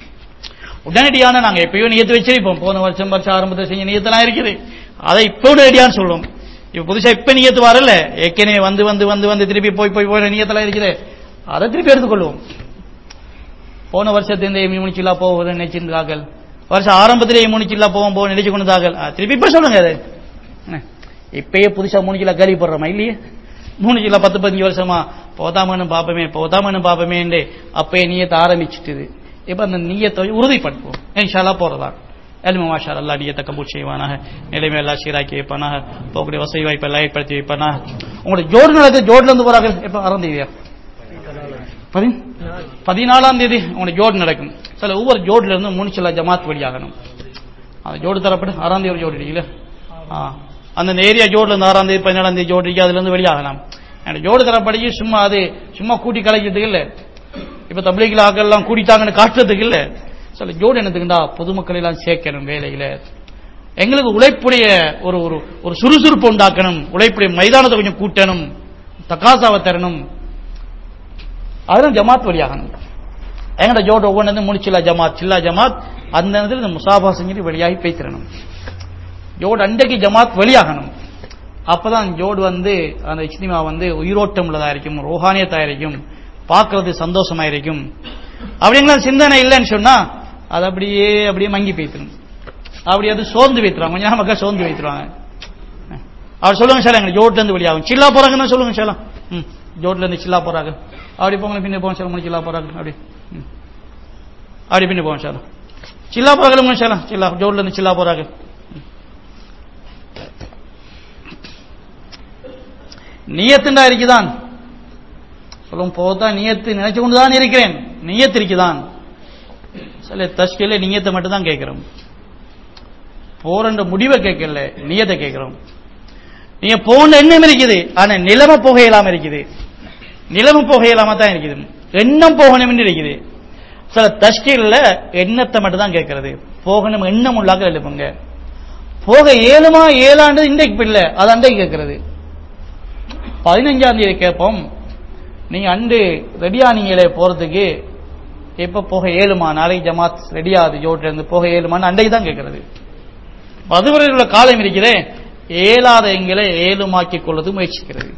உடனடியான நாங்க எப்பயோ நியத்து வச்சிருப்போம் போன வருஷம் வருஷம் ஆரம்பத்தில் செஞ்ச நியத்தெல்லாம் இருக்குது அதை இப்போ உடனடியான்னு சொல்லுவோம் இப்ப புதுசா இப்ப நியத்து வரல ஏற்கனவே வந்து வந்து வந்து வந்து திருப்பி போய் போய் போய் நியத்தெல்லாம் இருக்குது அதை திருப்பி எடுத்துக்கொள்வோம் போன வருஷத்துல இம்யூனிச்சில்லா போவது நினைச்சிருந்தார்கள் வருஷம் ஆரம்பத்திலே இம்யூனிச்சில்லா போவோம் போக நினைச்சு கொண்டார்கள் திருப்பி இப்ப சொல்லுங்க அது என்ன? இப்பயே புதுசா மூணு கிலோ கேள்வி போடுறோமா இல்லையே மூணு கிலோ பத்து பதினஞ்சு வருஷமா போதாமனு பாப்பமே போதாமனு பாப்பமே அப்பயே நீயத்தை ஆரம்பிச்சுட்டுது இப்ப அந்த நீயத்தை உறுதிப்படுத்துவோம் இன்ஷால்லா போறதா எல்மு மாஷா அல்லா நீயத்தை கபூல் செய்வானாக நிலைமை எல்லாம் சீராக்கி வைப்பானாக போகக்கூடிய வசதி வாய்ப்பை எல்லாம் ஏற்படுத்தி வைப்பானாக உங்களோட ஜோடு நடக்குது ஜோட்ல இருந்து போறாங்க எப்ப ஆரம்பியா பதி பதினாலாம் தேதி உங்களோட ஜோடு நடக்கும் சில ஒவ்வொரு ஜோடுல இருந்து மூணுச்சில்லா ஜமாத் வழியாகணும் அந்த ஜோடு தரப்பட்டு ஆறாம் தேதி ஒரு ஜோடு இருக்குல்ல ஆ அந்த ஏரியா ஜோடுல இருந்து ஆறாம் தேதி பதினேழாம் தேதி ஜோடு இருக்கு அதுல இருந்து வெளியாகலாம் அந்த ஜோடு தரப்படி சும்மா அது சும்மா கூட்டி கலைக்கிறதுக்கு இல்ல இப்ப தபிலிகள் ஆக்கெல்லாம் கூட்டிட்டாங்கன்னு காட்டுறதுக்கு இல்ல சில ஜோடு என்னதுக்குண்டா பொதுமக்களை எல்லாம் சேர்க்கணும் வேலையில எங்களுக்கு உழைப்புடைய ஒரு ஒரு ஒரு சுறுசுறுப்பு உண்டாக்கணும் உழைப்புடைய மைதானத்தை கொஞ்சம் கூட்டணும் தக்காசாவை தரணும் அதெல்லாம் ஜமாத் வழியாகணும் எங்கட ஜோட ஒவ்வொன்று முடிச்சில்லா ஜமாத் சில்லா ஜமாத் அந்த நேரத்தில் இந்த முசாபா செஞ்சுட்டு வெளியாகி பேசிடணும் ஜோடு அண்டைக்கு ஜமாத் வெளியாகணும் அப்பதான் ஜோடு வந்து அந்த இஸ்திமா வந்து உயிரோட்டம் உள்ளதா இருக்கும் ரோஹானியத்தா இருக்கும் பார்க்கறது சந்தோஷமா இருக்கும் அப்படிங்கலாம் சிந்தனை இல்லைன்னு சொன்னா அது அப்படியே அப்படியே மங்கி போய்த்திரும் அப்படி அது சோர்ந்து வைத்துருவாங்க கொஞ்ச நேரம் மக்கள் சோர்ந்து வைத்துருவாங்க அவர் சொல்லுங்க சார் எங்களுக்கு ஜோட்ல இருந்து வெளியாகும் சில்லா போறாங்கன்னு சொல்லுங்க சார் ம் ஜோட்ல இருந்து சில்லா போறாங்க அப்படி போங்க பின்ன போங்க சார் சில்லா போறாங்க அப்படி ம். அப்படி பின்ன போங்க சார் சில்லா போறாங்க சார் சில்லா ஜோட்ல இருந்து சில்லா போறாங்க நியத்துண்டா இருக்குதான் சொல்லும் போதான் நியத்து நினைச்சு கொண்டுதான் இருக்கிறேன் நியத்து இருக்குதான் சில தஷ்கில நியத்தை மட்டும் தான் கேட்கிறோம் போறன்ற முடிவை கேட்கல நியத்தை கேட்கிறோம் நீங்க போன எண்ணம் இருக்குது ஆனா நிலைமை போக இல்லாம இருக்குது நிலைமை போக இல்லாம தான் இருக்குது எண்ணம் போகணும் என்று இருக்குது சில தஷ்கில எண்ணத்தை மட்டும் தான் கேட்கறது போகணும் எண்ணம் உள்ளாக எழுப்புங்க போக ஏழுமா ஏழாண்டு இன்றைக்கு இல்லை அது அன்றைக்கு கேட்கறது பதினஞ்சாம் தேதி கேட்போம் நீங்க அண்டு ரெடியா நீங்களே போறதுக்கு எப்ப போக ஏழுமா நாளைக்கு ஜமாத் ரெடியாது ஜோட்ல இருந்து போக ஏழுமான்னு அன்றைக்கு தான் கேட்கறது அதுவரை உள்ள காலம் இருக்கிறே ஏழாத எங்களை ஏழுமாக்கிக் கொள்வது முயற்சிக்கிறது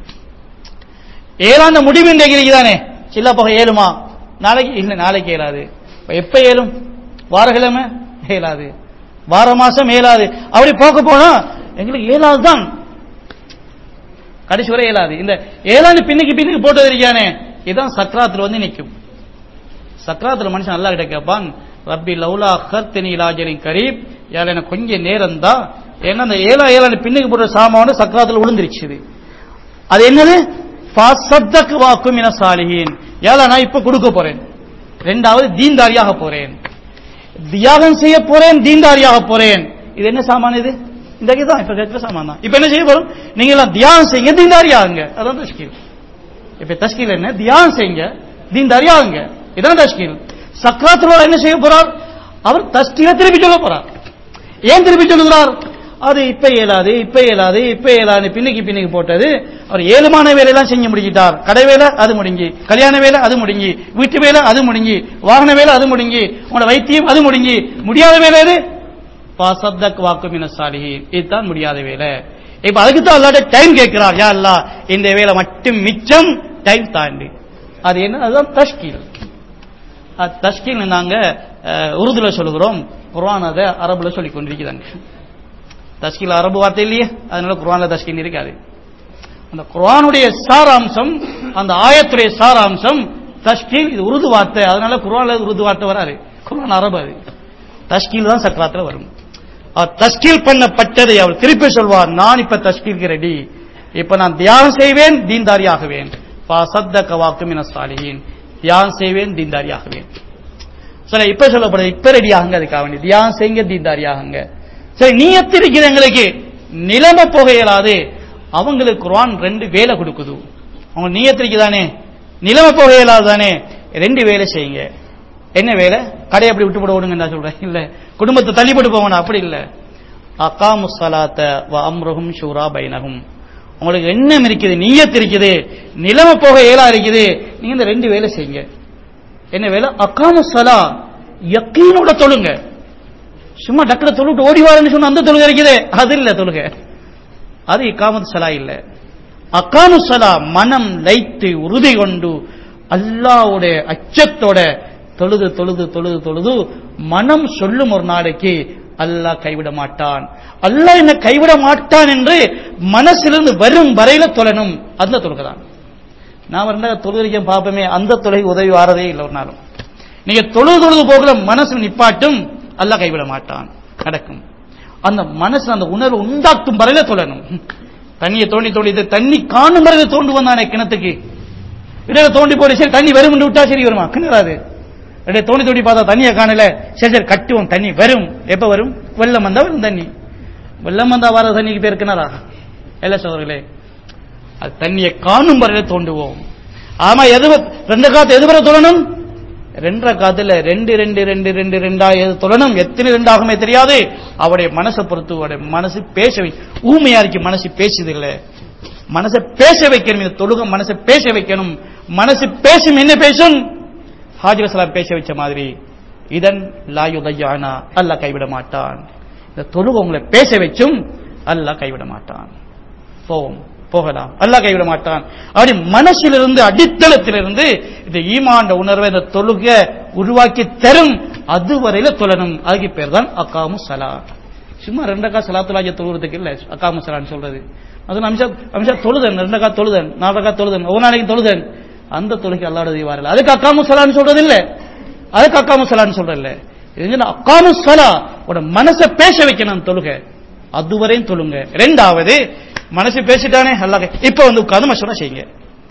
ஏழாந்த முடிவு இன்றைக்கு இருக்குதானே சில்ல போக ஏழுமா நாளைக்கு இல்ல நாளைக்கு ஏழாது இப்ப எப்ப ஏழும் வாரக்கிழமை ஏழாது வார மாசம் ஏழாது அப்படி போக்க போனா எங்களுக்கு ஏழாவது தான் கடைசி வரை ஏழாது இந்த ஏழாண்டு பின்னுக்கு பின்னுக்கு போட்டது இருக்கானே இதுதான் சக்ராத்துல வந்து நிற்கும் சக்ராத்துல மனுஷன் நல்லா கிட்ட கேட்பான் ரப்பி லவுலா ஹர்த்தினி இலாஜலின் கரீப் ஏழை எனக்கு கொஞ்சம் நேரம் தான் ஏன்னா அந்த ஏழா ஏழாண்டு பின்னுக்கு போட்ட சாமான சக்ராத்துல விழுந்துருச்சு இது. அது என்னது சத்தக்கு வாக்கும் என சாலிகின் ஏழை நான் இப்ப கொடுக்க போறேன் ரெண்டாவது தீன்தாரியாக போறேன் தியாகம் செய்ய போறேன் தீன்தாரியாக போறேன் இது என்ன சாமான் இது இந்த தான் இப்ப கேட்கிற சாமான் தான் இப்ப என்ன செய்ய போறோம் நீங்க எல்லாம் தியாகம் செய்யுங்க தீன்தாரி ஆகுங்க அதான் தஷ்கீல் இப்ப தஷ்கீல் என்ன தியாகம் செய்யுங்க தீன்தாரி ஆகுங்க இதான் தஷ்கீல் சக்ராத்துல என்ன செய்ய போறார் அவர் தஷ்கீல திருப்பி சொல்ல போறார் ஏன் திருப்பி சொல்லுகிறார் அது இப்ப இயலாது இப்ப இயலாது இப்ப இயலாது பின்னுக்கு பின்னுக்கு போட்டது அவர் ஏழுமான வேலையெல்லாம் செஞ்சு முடிக்கிட்டார் கடை வேலை அது முடிங்கி கல்யாண வேலை அது முடிங்கி வீட்டு வேலை அது முடிங்கி வாகன வேலை அது முடிங்கி உங்களோட வைத்தியம் அது முடிங்கி முடியாத வேலை எது பாசத்தக் வாக்கும் இன சாலிஹி இதுதான் முடியாத வேலை இப்ப அதுக்கு தான் அல்லாட்ட டைம் கேட்கிறார் யா அல்லா இந்த வேலை மட்டும் மிச்சம் டைம் தாண்டி அது என்ன அதுதான் தஷ்கீல் அது தஷ்கீல் நாங்க அஹ், உருதுல சொல்லுகிறோம் குர்ஆன் அதை அரபுல சொல்லிக் கொண்டிருக்கிறாங்க தஷ்கீல் அரபு வார்த்தை இல்லையே அதனால குர்ஆன்ல தஷ்கீல் இருக்காது அந்த குர்ஆனுடைய சாராம்சம் அந்த ஆயத்துடைய சாராம்சம் தஷ்கீல் இது உருது வார்த்தை அதனால குர்ஆன்ல உருது வார்த்தை வராது குர்ஆன் அரபு அது தஷ்கீல் தான் சக்கராத்துல வரும் அவர் தஷ்கீல் பண்ணப்பட்டதை அவர் திருப்பி சொல்வார் நான் இப்ப தஷ்கீலுக்கு ரெடி இப்ப நான் தியானம் செய்வேன் தீன்தாரி ஆகுவேன் சத்த கவாக்கும் என சாலியின் தியானம் செய்வேன் தீன்தாரி ஆகுவேன் சில இப்ப சொல்லப்படுது இப்ப ரெடி ஆகுங்க அதுக்காக வேண்டி தியானம் செய்யுங்க தீன்தாரி ஆகுங்க சரி நீயத்து இருக்குது எங்களுக்கு நிலைமை போக இயலாது அவங்களுக்கு குர்ஆன் ரெண்டு வேலை கொடுக்குது அவங்க நீயத்து இருக்குதானே நிலைமை போக இயலாது தானே ரெண்டு வேலை செய்யுங்க என்ன வேலை கடையை அப்படி விட்டு போட விடுங்க நான் சொல்றேன் இல்ல குடும்பத்தை தள்ளி போட்டு போகணும் அப்படி இல்ல அகாமு சலாத்த வ அம்ருஹும் ஷூரா பைனஹும் உங்களுக்கு எண்ணம் இருக்குது நீயத்து இருக்குது நிலைமை போக இயலா இருக்குது நீங்க இந்த ரெண்டு வேலை செய்யுங்க என்ன வேலை அகாமு சலா யக்கீனோட தொழுங்க சும்மா டக்குனு தொழுட்டு ஓடி வாருன்னு சொன்ன அந்த தொழுகை இருக்குது அது இல்ல தொழுகை அது இக்காமத் சலா இல்ல அக்காமு சலா மனம் லைத்து உறுதி கொண்டு அல்லாவுடைய அச்சத்தோட தொழுது தொழுது தொழுது தொழுது மனம் சொல்லும் ஒரு நாளைக்கு அல்லாஹ் கைவிட மாட்டான் அல்லாஹ் என்ன கைவிட மாட்டான் என்று மனசிலிருந்து வரும் வரையில தொழணும் அந்த தொழுகை தான் நான் ரெண்டா தொழுகிறேன் பார்ப்போமே அந்த தொழுகை உதவி வாரதே இல்லை ஒரு நாளும் நீங்க தொழுது தொழுது போகல மனசு நிப்பாட்டும் அல்லாஹ் கைவிட மாட்டான் நடக்கும் அந்த மனசு அந்த உணர்வு உண்டாக்கும் வரையில தொழணும் தண்ணியை தோண்டி தோண்டி இது தண்ணி காணும் வரையில தோண்டு வந்தானே கிணத்துக்கு இடையில தோண்டி போட்டு சரி தண்ணி வரும் விட்டா சரி வருமா கிணறாது இடையே தோண்டி தோண்டி பார்த்தா தண்ணியை காணல சரி சரி கட்டுவோம் தண்ணி வரும் எப்ப வரும் வெள்ளம் வந்தா வரும் தண்ணி வெள்ளம் வந்தா வர தண்ணிக்கு பேர் கிணறா இல்ல சோதர்களே அது தண்ணியை காணும் வரையில தோண்டுவோம் ஆமா எது ரெண்டு காத்து எது வரை தொழணும் ரெண்டரை காத்துல ரெண்டு ரெண்டு ரெண்டு ரெண்டு ரெண்டா எது தொழணும் எத்தனை ரெண்டாகுமே தெரியாது அவருடைய மனசை பொறுத்து அவருடைய மனசு பேச வை ஊமையா இருக்கு மனசு பேசுது இல்ல மனசை பேச வைக்கணும் இந்த தொழுக மனசை பேச வைக்கணும் மனசு பேசும் என்ன பேசும் ஹாஜி வசலாம் பேச வச்ச மாதிரி இதன் லாயுதையானா அல்லாஹ் கைவிட மாட்டான் இந்த தொழுக உங்களை பேச வச்சும் அல்லாஹ் கைவிட மாட்டான் போவோம் போகலாம் அல்லாஹ் கைவிட மாட்டான் அப்படி மனசிலிருந்து அடித்தளத்திலிருந்து இந்த ஈமாண்ட உணர்வை இந்த தொழுக உருவாக்கி தரும் அதுவரையில தொழணும் அதுக்கு பேர் தான் அக்காமு சலா சும்மா ரெண்டக்கா சலாத்துலாஜ தொழுகிறதுக்கு இல்ல அக்காமு சலான்னு சொல்றது அது அம்சா அம்சா தொழுதன் ரெண்டக்கா தொழுதன் நாலக்கா தொழுதன் ஒரு நாளைக்கு தொழுதன் அந்த தொழுகை அல்லாட தீவாரில் அதுக்கு அக்காமு சலான்னு சொல்றது இல்ல அதுக்கு அக்காமு சலான்னு சொல்றது இல்ல இது அக்காமு சலா உட மனசை பேச வைக்கணும் தொழுகை அதுவரையும் தொழுங்க ரெண்டாவது மனசு பேசிட்டானே அல்லாஹ் இப்ப வந்து உட்கார்ந்து மசூரா செய்யுங்க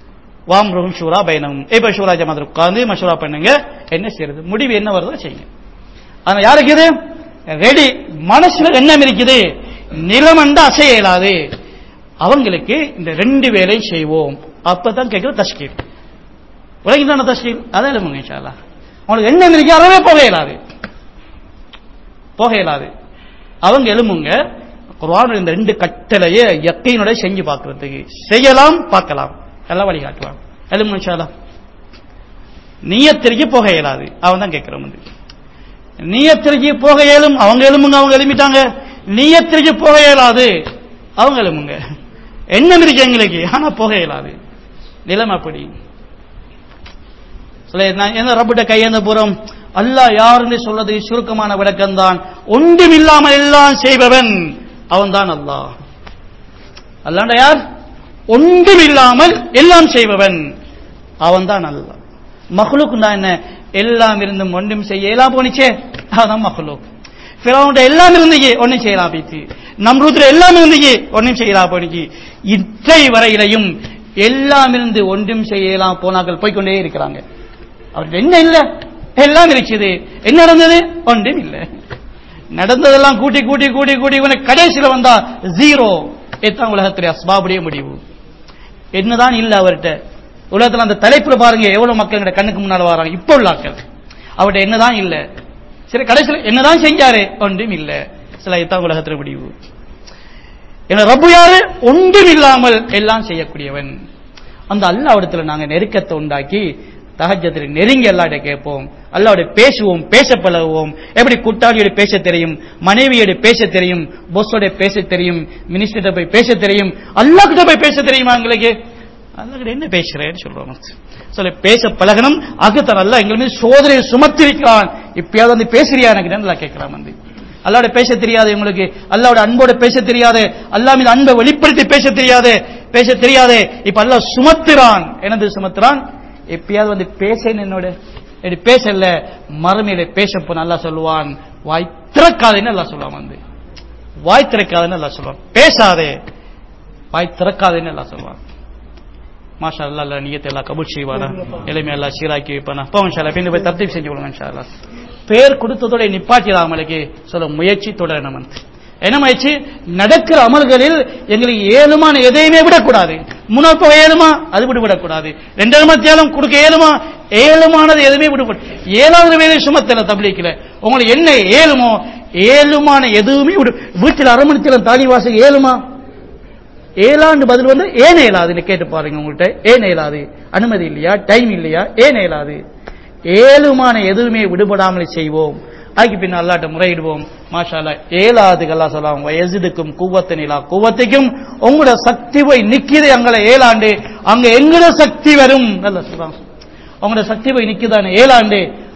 வாம் ருகும் ஷூரா பைனம் இப்ப ஷூரா ஜமாத் உட்கார்ந்து மசூரா பண்ணுங்க என்ன செய்யறது முடிவு என்ன வருதோ செய்யுங்க ஆனா யாருக்கு இது ரெடி மனசுல எண்ணம் இருக்குது நிலமண்ட அசைய இயலாது அவங்களுக்கு இந்த ரெண்டு வேலையும் செய்வோம் அப்பதான் கேட்கிற தஷ்கீல் உலகிதான தஷ்கீல் அதான் எழுப்புங்க இன்ஷால்லா அவங்களுக்கு எண்ணம் இருக்கு அறவே போக இயலாது போக இயலாது அவங்க எழுமுங்க குர்ஆன் இந்த ரெண்டு கட்டளையை யக்கீனோட செஞ்சு பார்க்கறதுக்கு செய்யலாம் பார்க்கலாம் எல்லாம் வழிகாட்டுவான் எழுமு இன்ஷால்லா நீயத்திற்கு போக இயலாது அவன் தான் கேட்கிறவன் வந்து நீயத்திற்கு போக இயலும் அவங்க எழுமுங்க அவங்க எழுமிட்டாங்க நீயத்திற்கு போக இயலாது அவங்க எழுமுங்க எண்ணம் இருக்கு எங்களுக்கு ஆனா போக இயலாது நிலம் அப்படி சொல்ல நான் என்ன ரப்பிட்ட கையேந்த புறம் அல்லாஹ் யாருன்னு சொல்றது சுருக்கமான விளக்கம் தான் ஒன்றும் இல்லாமல் எல்லாம் செய்பவன் அவன் தான் அல்லாஹ் அல்லாண்ட யார் ஒன்றும் இல்லாமல் எல்லாம் செய்பவன் அவன் தான் அல்லாஹ் மஹ்லூக் என்ன எல்லாம் இருந்தும் ஒன்றும் செய்ய எல்லாம் போனிச்சே அதான் மஹ்லூக் ஃபிரௌன்ட எல்லாம் இருந்துச்சு ஒன்றும் செய்யலாம் போயிட்டு நம்ரூத்ல எல்லாம் இருந்துச்சு ஒன்றும் செய்யலாம் போனிச்சு இற்றை வரையிலையும் எல்லாம் இருந்து ஒன்றும் செய்யலாம் போனார்கள் போய்க்கொண்டே இருக்கிறாங்க அவர்கள் என்ன இல்ல எல்லாம் இருக்குது என்ன நடந்தது ஒன்றும் இல்ல நடந்ததெல்லாம் கூட்டி கூட்டி கூட்டி கூட்டி இவனை கடைசியில வந்தா ஜீரோ எத்தான் உலகத்துடைய அஸ்பாபுடைய முடிவு என்னதான் இல்ல அவர்கிட்ட உலகத்துல அந்த தலைப்புல பாருங்க எவ்வளவு மக்கள் எங்க கண்ணுக்கு முன்னால வராங்க இப்ப உள்ளாக்கள் அவர்கிட்ட என்னதான் இல்ல சரி கடைசியில் என்னதான் செஞ்சாரு ஒன்றும் இல்ல சில எத்தான் உலகத்துல முடிவு என ரப்பு யாரு ஒன்றும் இல்லாமல் எல்லாம் செய்யக்கூடியவன் அந்த அல்லாவிடத்துல நாங்க நெருக்கத்தை உண்டாக்கி தகஜத்தில் நெருங்கி அல்லாட கேட்போம் அல்லாவோட பேசுவோம் பேச பழகுவோம் எப்படி கூட்டாளியோட பேச தெரியும் மனைவியோட பேச தெரியும் பொஸ்ஸோட பேச தெரியும் மினிஸ்டர்கிட்ட போய் பேச தெரியும் அல்லா கிட்ட போய் பேச தெரியுமா எங்களுக்கு அல்லா என்ன பேசுறேன்னு சொல்றோம் சொல்ல பேச பழகணும் அகுத்தன் அல்ல எங்கள் மீது சோதனையை சுமத்திருக்கிறான் இப்பயாவது வந்து பேசுறியா எனக்கு நல்லா கேட்கிறான் வந்து அல்லாவோட பேச தெரியாது உங்களுக்கு அல்லாவோட அன்போட பேச தெரியாது அல்லா மீது அன்பை வெளிப்படுத்தி பேச தெரியாது பேச தெரியாது இப்ப அல்லாஹ் சுமத்துறான் எனது சுமத்துறான் எப்பயாவது வந்து பேசேன் என்னோட இப்படி பேசல மறுமையில பேசப்போ நல்லா சொல்லுவான் வாய் திறக்காதேன்னு நல்லா சொல்லுவான் வந்து வாய் திறக்காதேன்னு நல்லா சொல்லுவான் பேசாதே வாய் திறக்காதேன்னு நல்லா சொல்லுவான் மாஷா அல்லா அல்லா நீயத்தை எல்லாம் கபூல் செய்வானா எளிமை எல்லாம் சீராக்கி வைப்பானா போங்க ஷாலா பின் போய் தப்தீப் செஞ்சு கொடுங்க ஷாலா பேர் கொடுத்ததோட நிப்பாட்டிடாமலுக்கு சொல்ல முயற்சி தொடரணும் வந்து என்ன முயற்சி நடக்கிற அமல்களில் எங்களுக்கு ஏழுமான எதையுமே விடக்கூடாது முன்னோர் போக ஏழுமா அது விட விடக்கூடாது ரெண்டாவது மத்தியாலும் கொடுக்க ஏழுமா ஏழுமானது எதுவுமே விடக்கூடாது ஏழாவது வேலை சுமத்தல தபிலிக்கல உங்களுக்கு என்ன ஏழுமோ ஏழுமான எதுவுமே விடு வீட்டில் அரை மணி நேரம் தாலி வாசல் ஏழுமா ஏழாண்டு பதில் வந்து ஏன் இயலாதுன்னு கேட்டு பாருங்க உங்கள்கிட்ட ஏன் இயலாது அனுமதி இல்லையா டைம் இல்லையா ஏன் இயலாது ஏழுமான எதுவுமே விடுபடாமல் செய்வோம் அதுக்கு பின் அல்லாட்ட முறையிடுவோம் மாஷாலா ஏழாதுகளா சொல்லலாம் வயசுக்கும் கூவத்தினிலா கூவத்தைக்கும் உங்களோட சக்தி போய் நிக்கிது அங்களை ஏழாண்டு அங்க எங்கட சக்தி வரும் நல்லா சொல்லலாம் உங்களோட சக்தி போய் நிக்குதானே ஏழாண்டு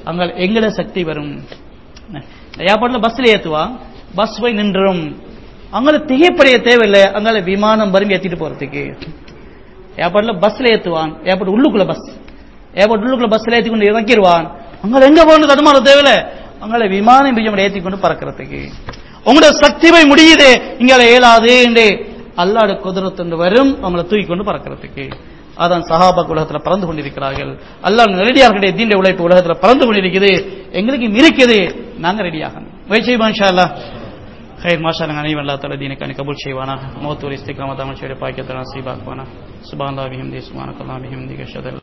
அங்க எங்கட சக்தி வரும் ஏர்போர்ட்ல பஸ்ல ஏத்துவான் பஸ் போய் நின்றும் அங்கே திகைப்படைய தேவையில்லை அங்கால விமானம் வரும் ஏத்திட்டு போறதுக்கு ஏர்போர்ட்ல பஸ்ல ஏத்துவான் ஏர்போர்ட் உள்ளுக்குள்ள பஸ் ஏர்போர்ட் உள்ளுக்குள்ள பஸ்ல ஏத்தி கொண்டு இறக்கிடுவான் அங்க எங்க போகணும் தடுமாற தேவையில்லை அங்கால விமானம் பிஜம் ஏத்தி கொண்டு பறக்கிறதுக்கு உங்களோட சக்தி போய் முடியுது இங்கால இயலாது என்று அல்லாட குதிரத்து வரும் அவங்களை தூக்கி கொண்டு பறக்கிறதுக்கு அதான் சஹாபாக் உலகத்துல பறந்து கொண்டிருக்கிறார்கள் அல்லாஹ் நெரடியார்களுடைய தீண்ட உழைப்பு உலகத்துல பறந்து கொண்டிருக்குது எங்களுக்கு இருக்குது நாங்க ரெடியாகணும் முயற்சி செய்வோம் இன்ஷா அல்லாஹ் خير ما شاء الله غني والله تعالى دينك ان قبول شي وانا موت والاستقامه عمل شي پاکه تناسب اخوانا سبحان الله بحمده سبحانك اللهم وبحمدك اشهد ان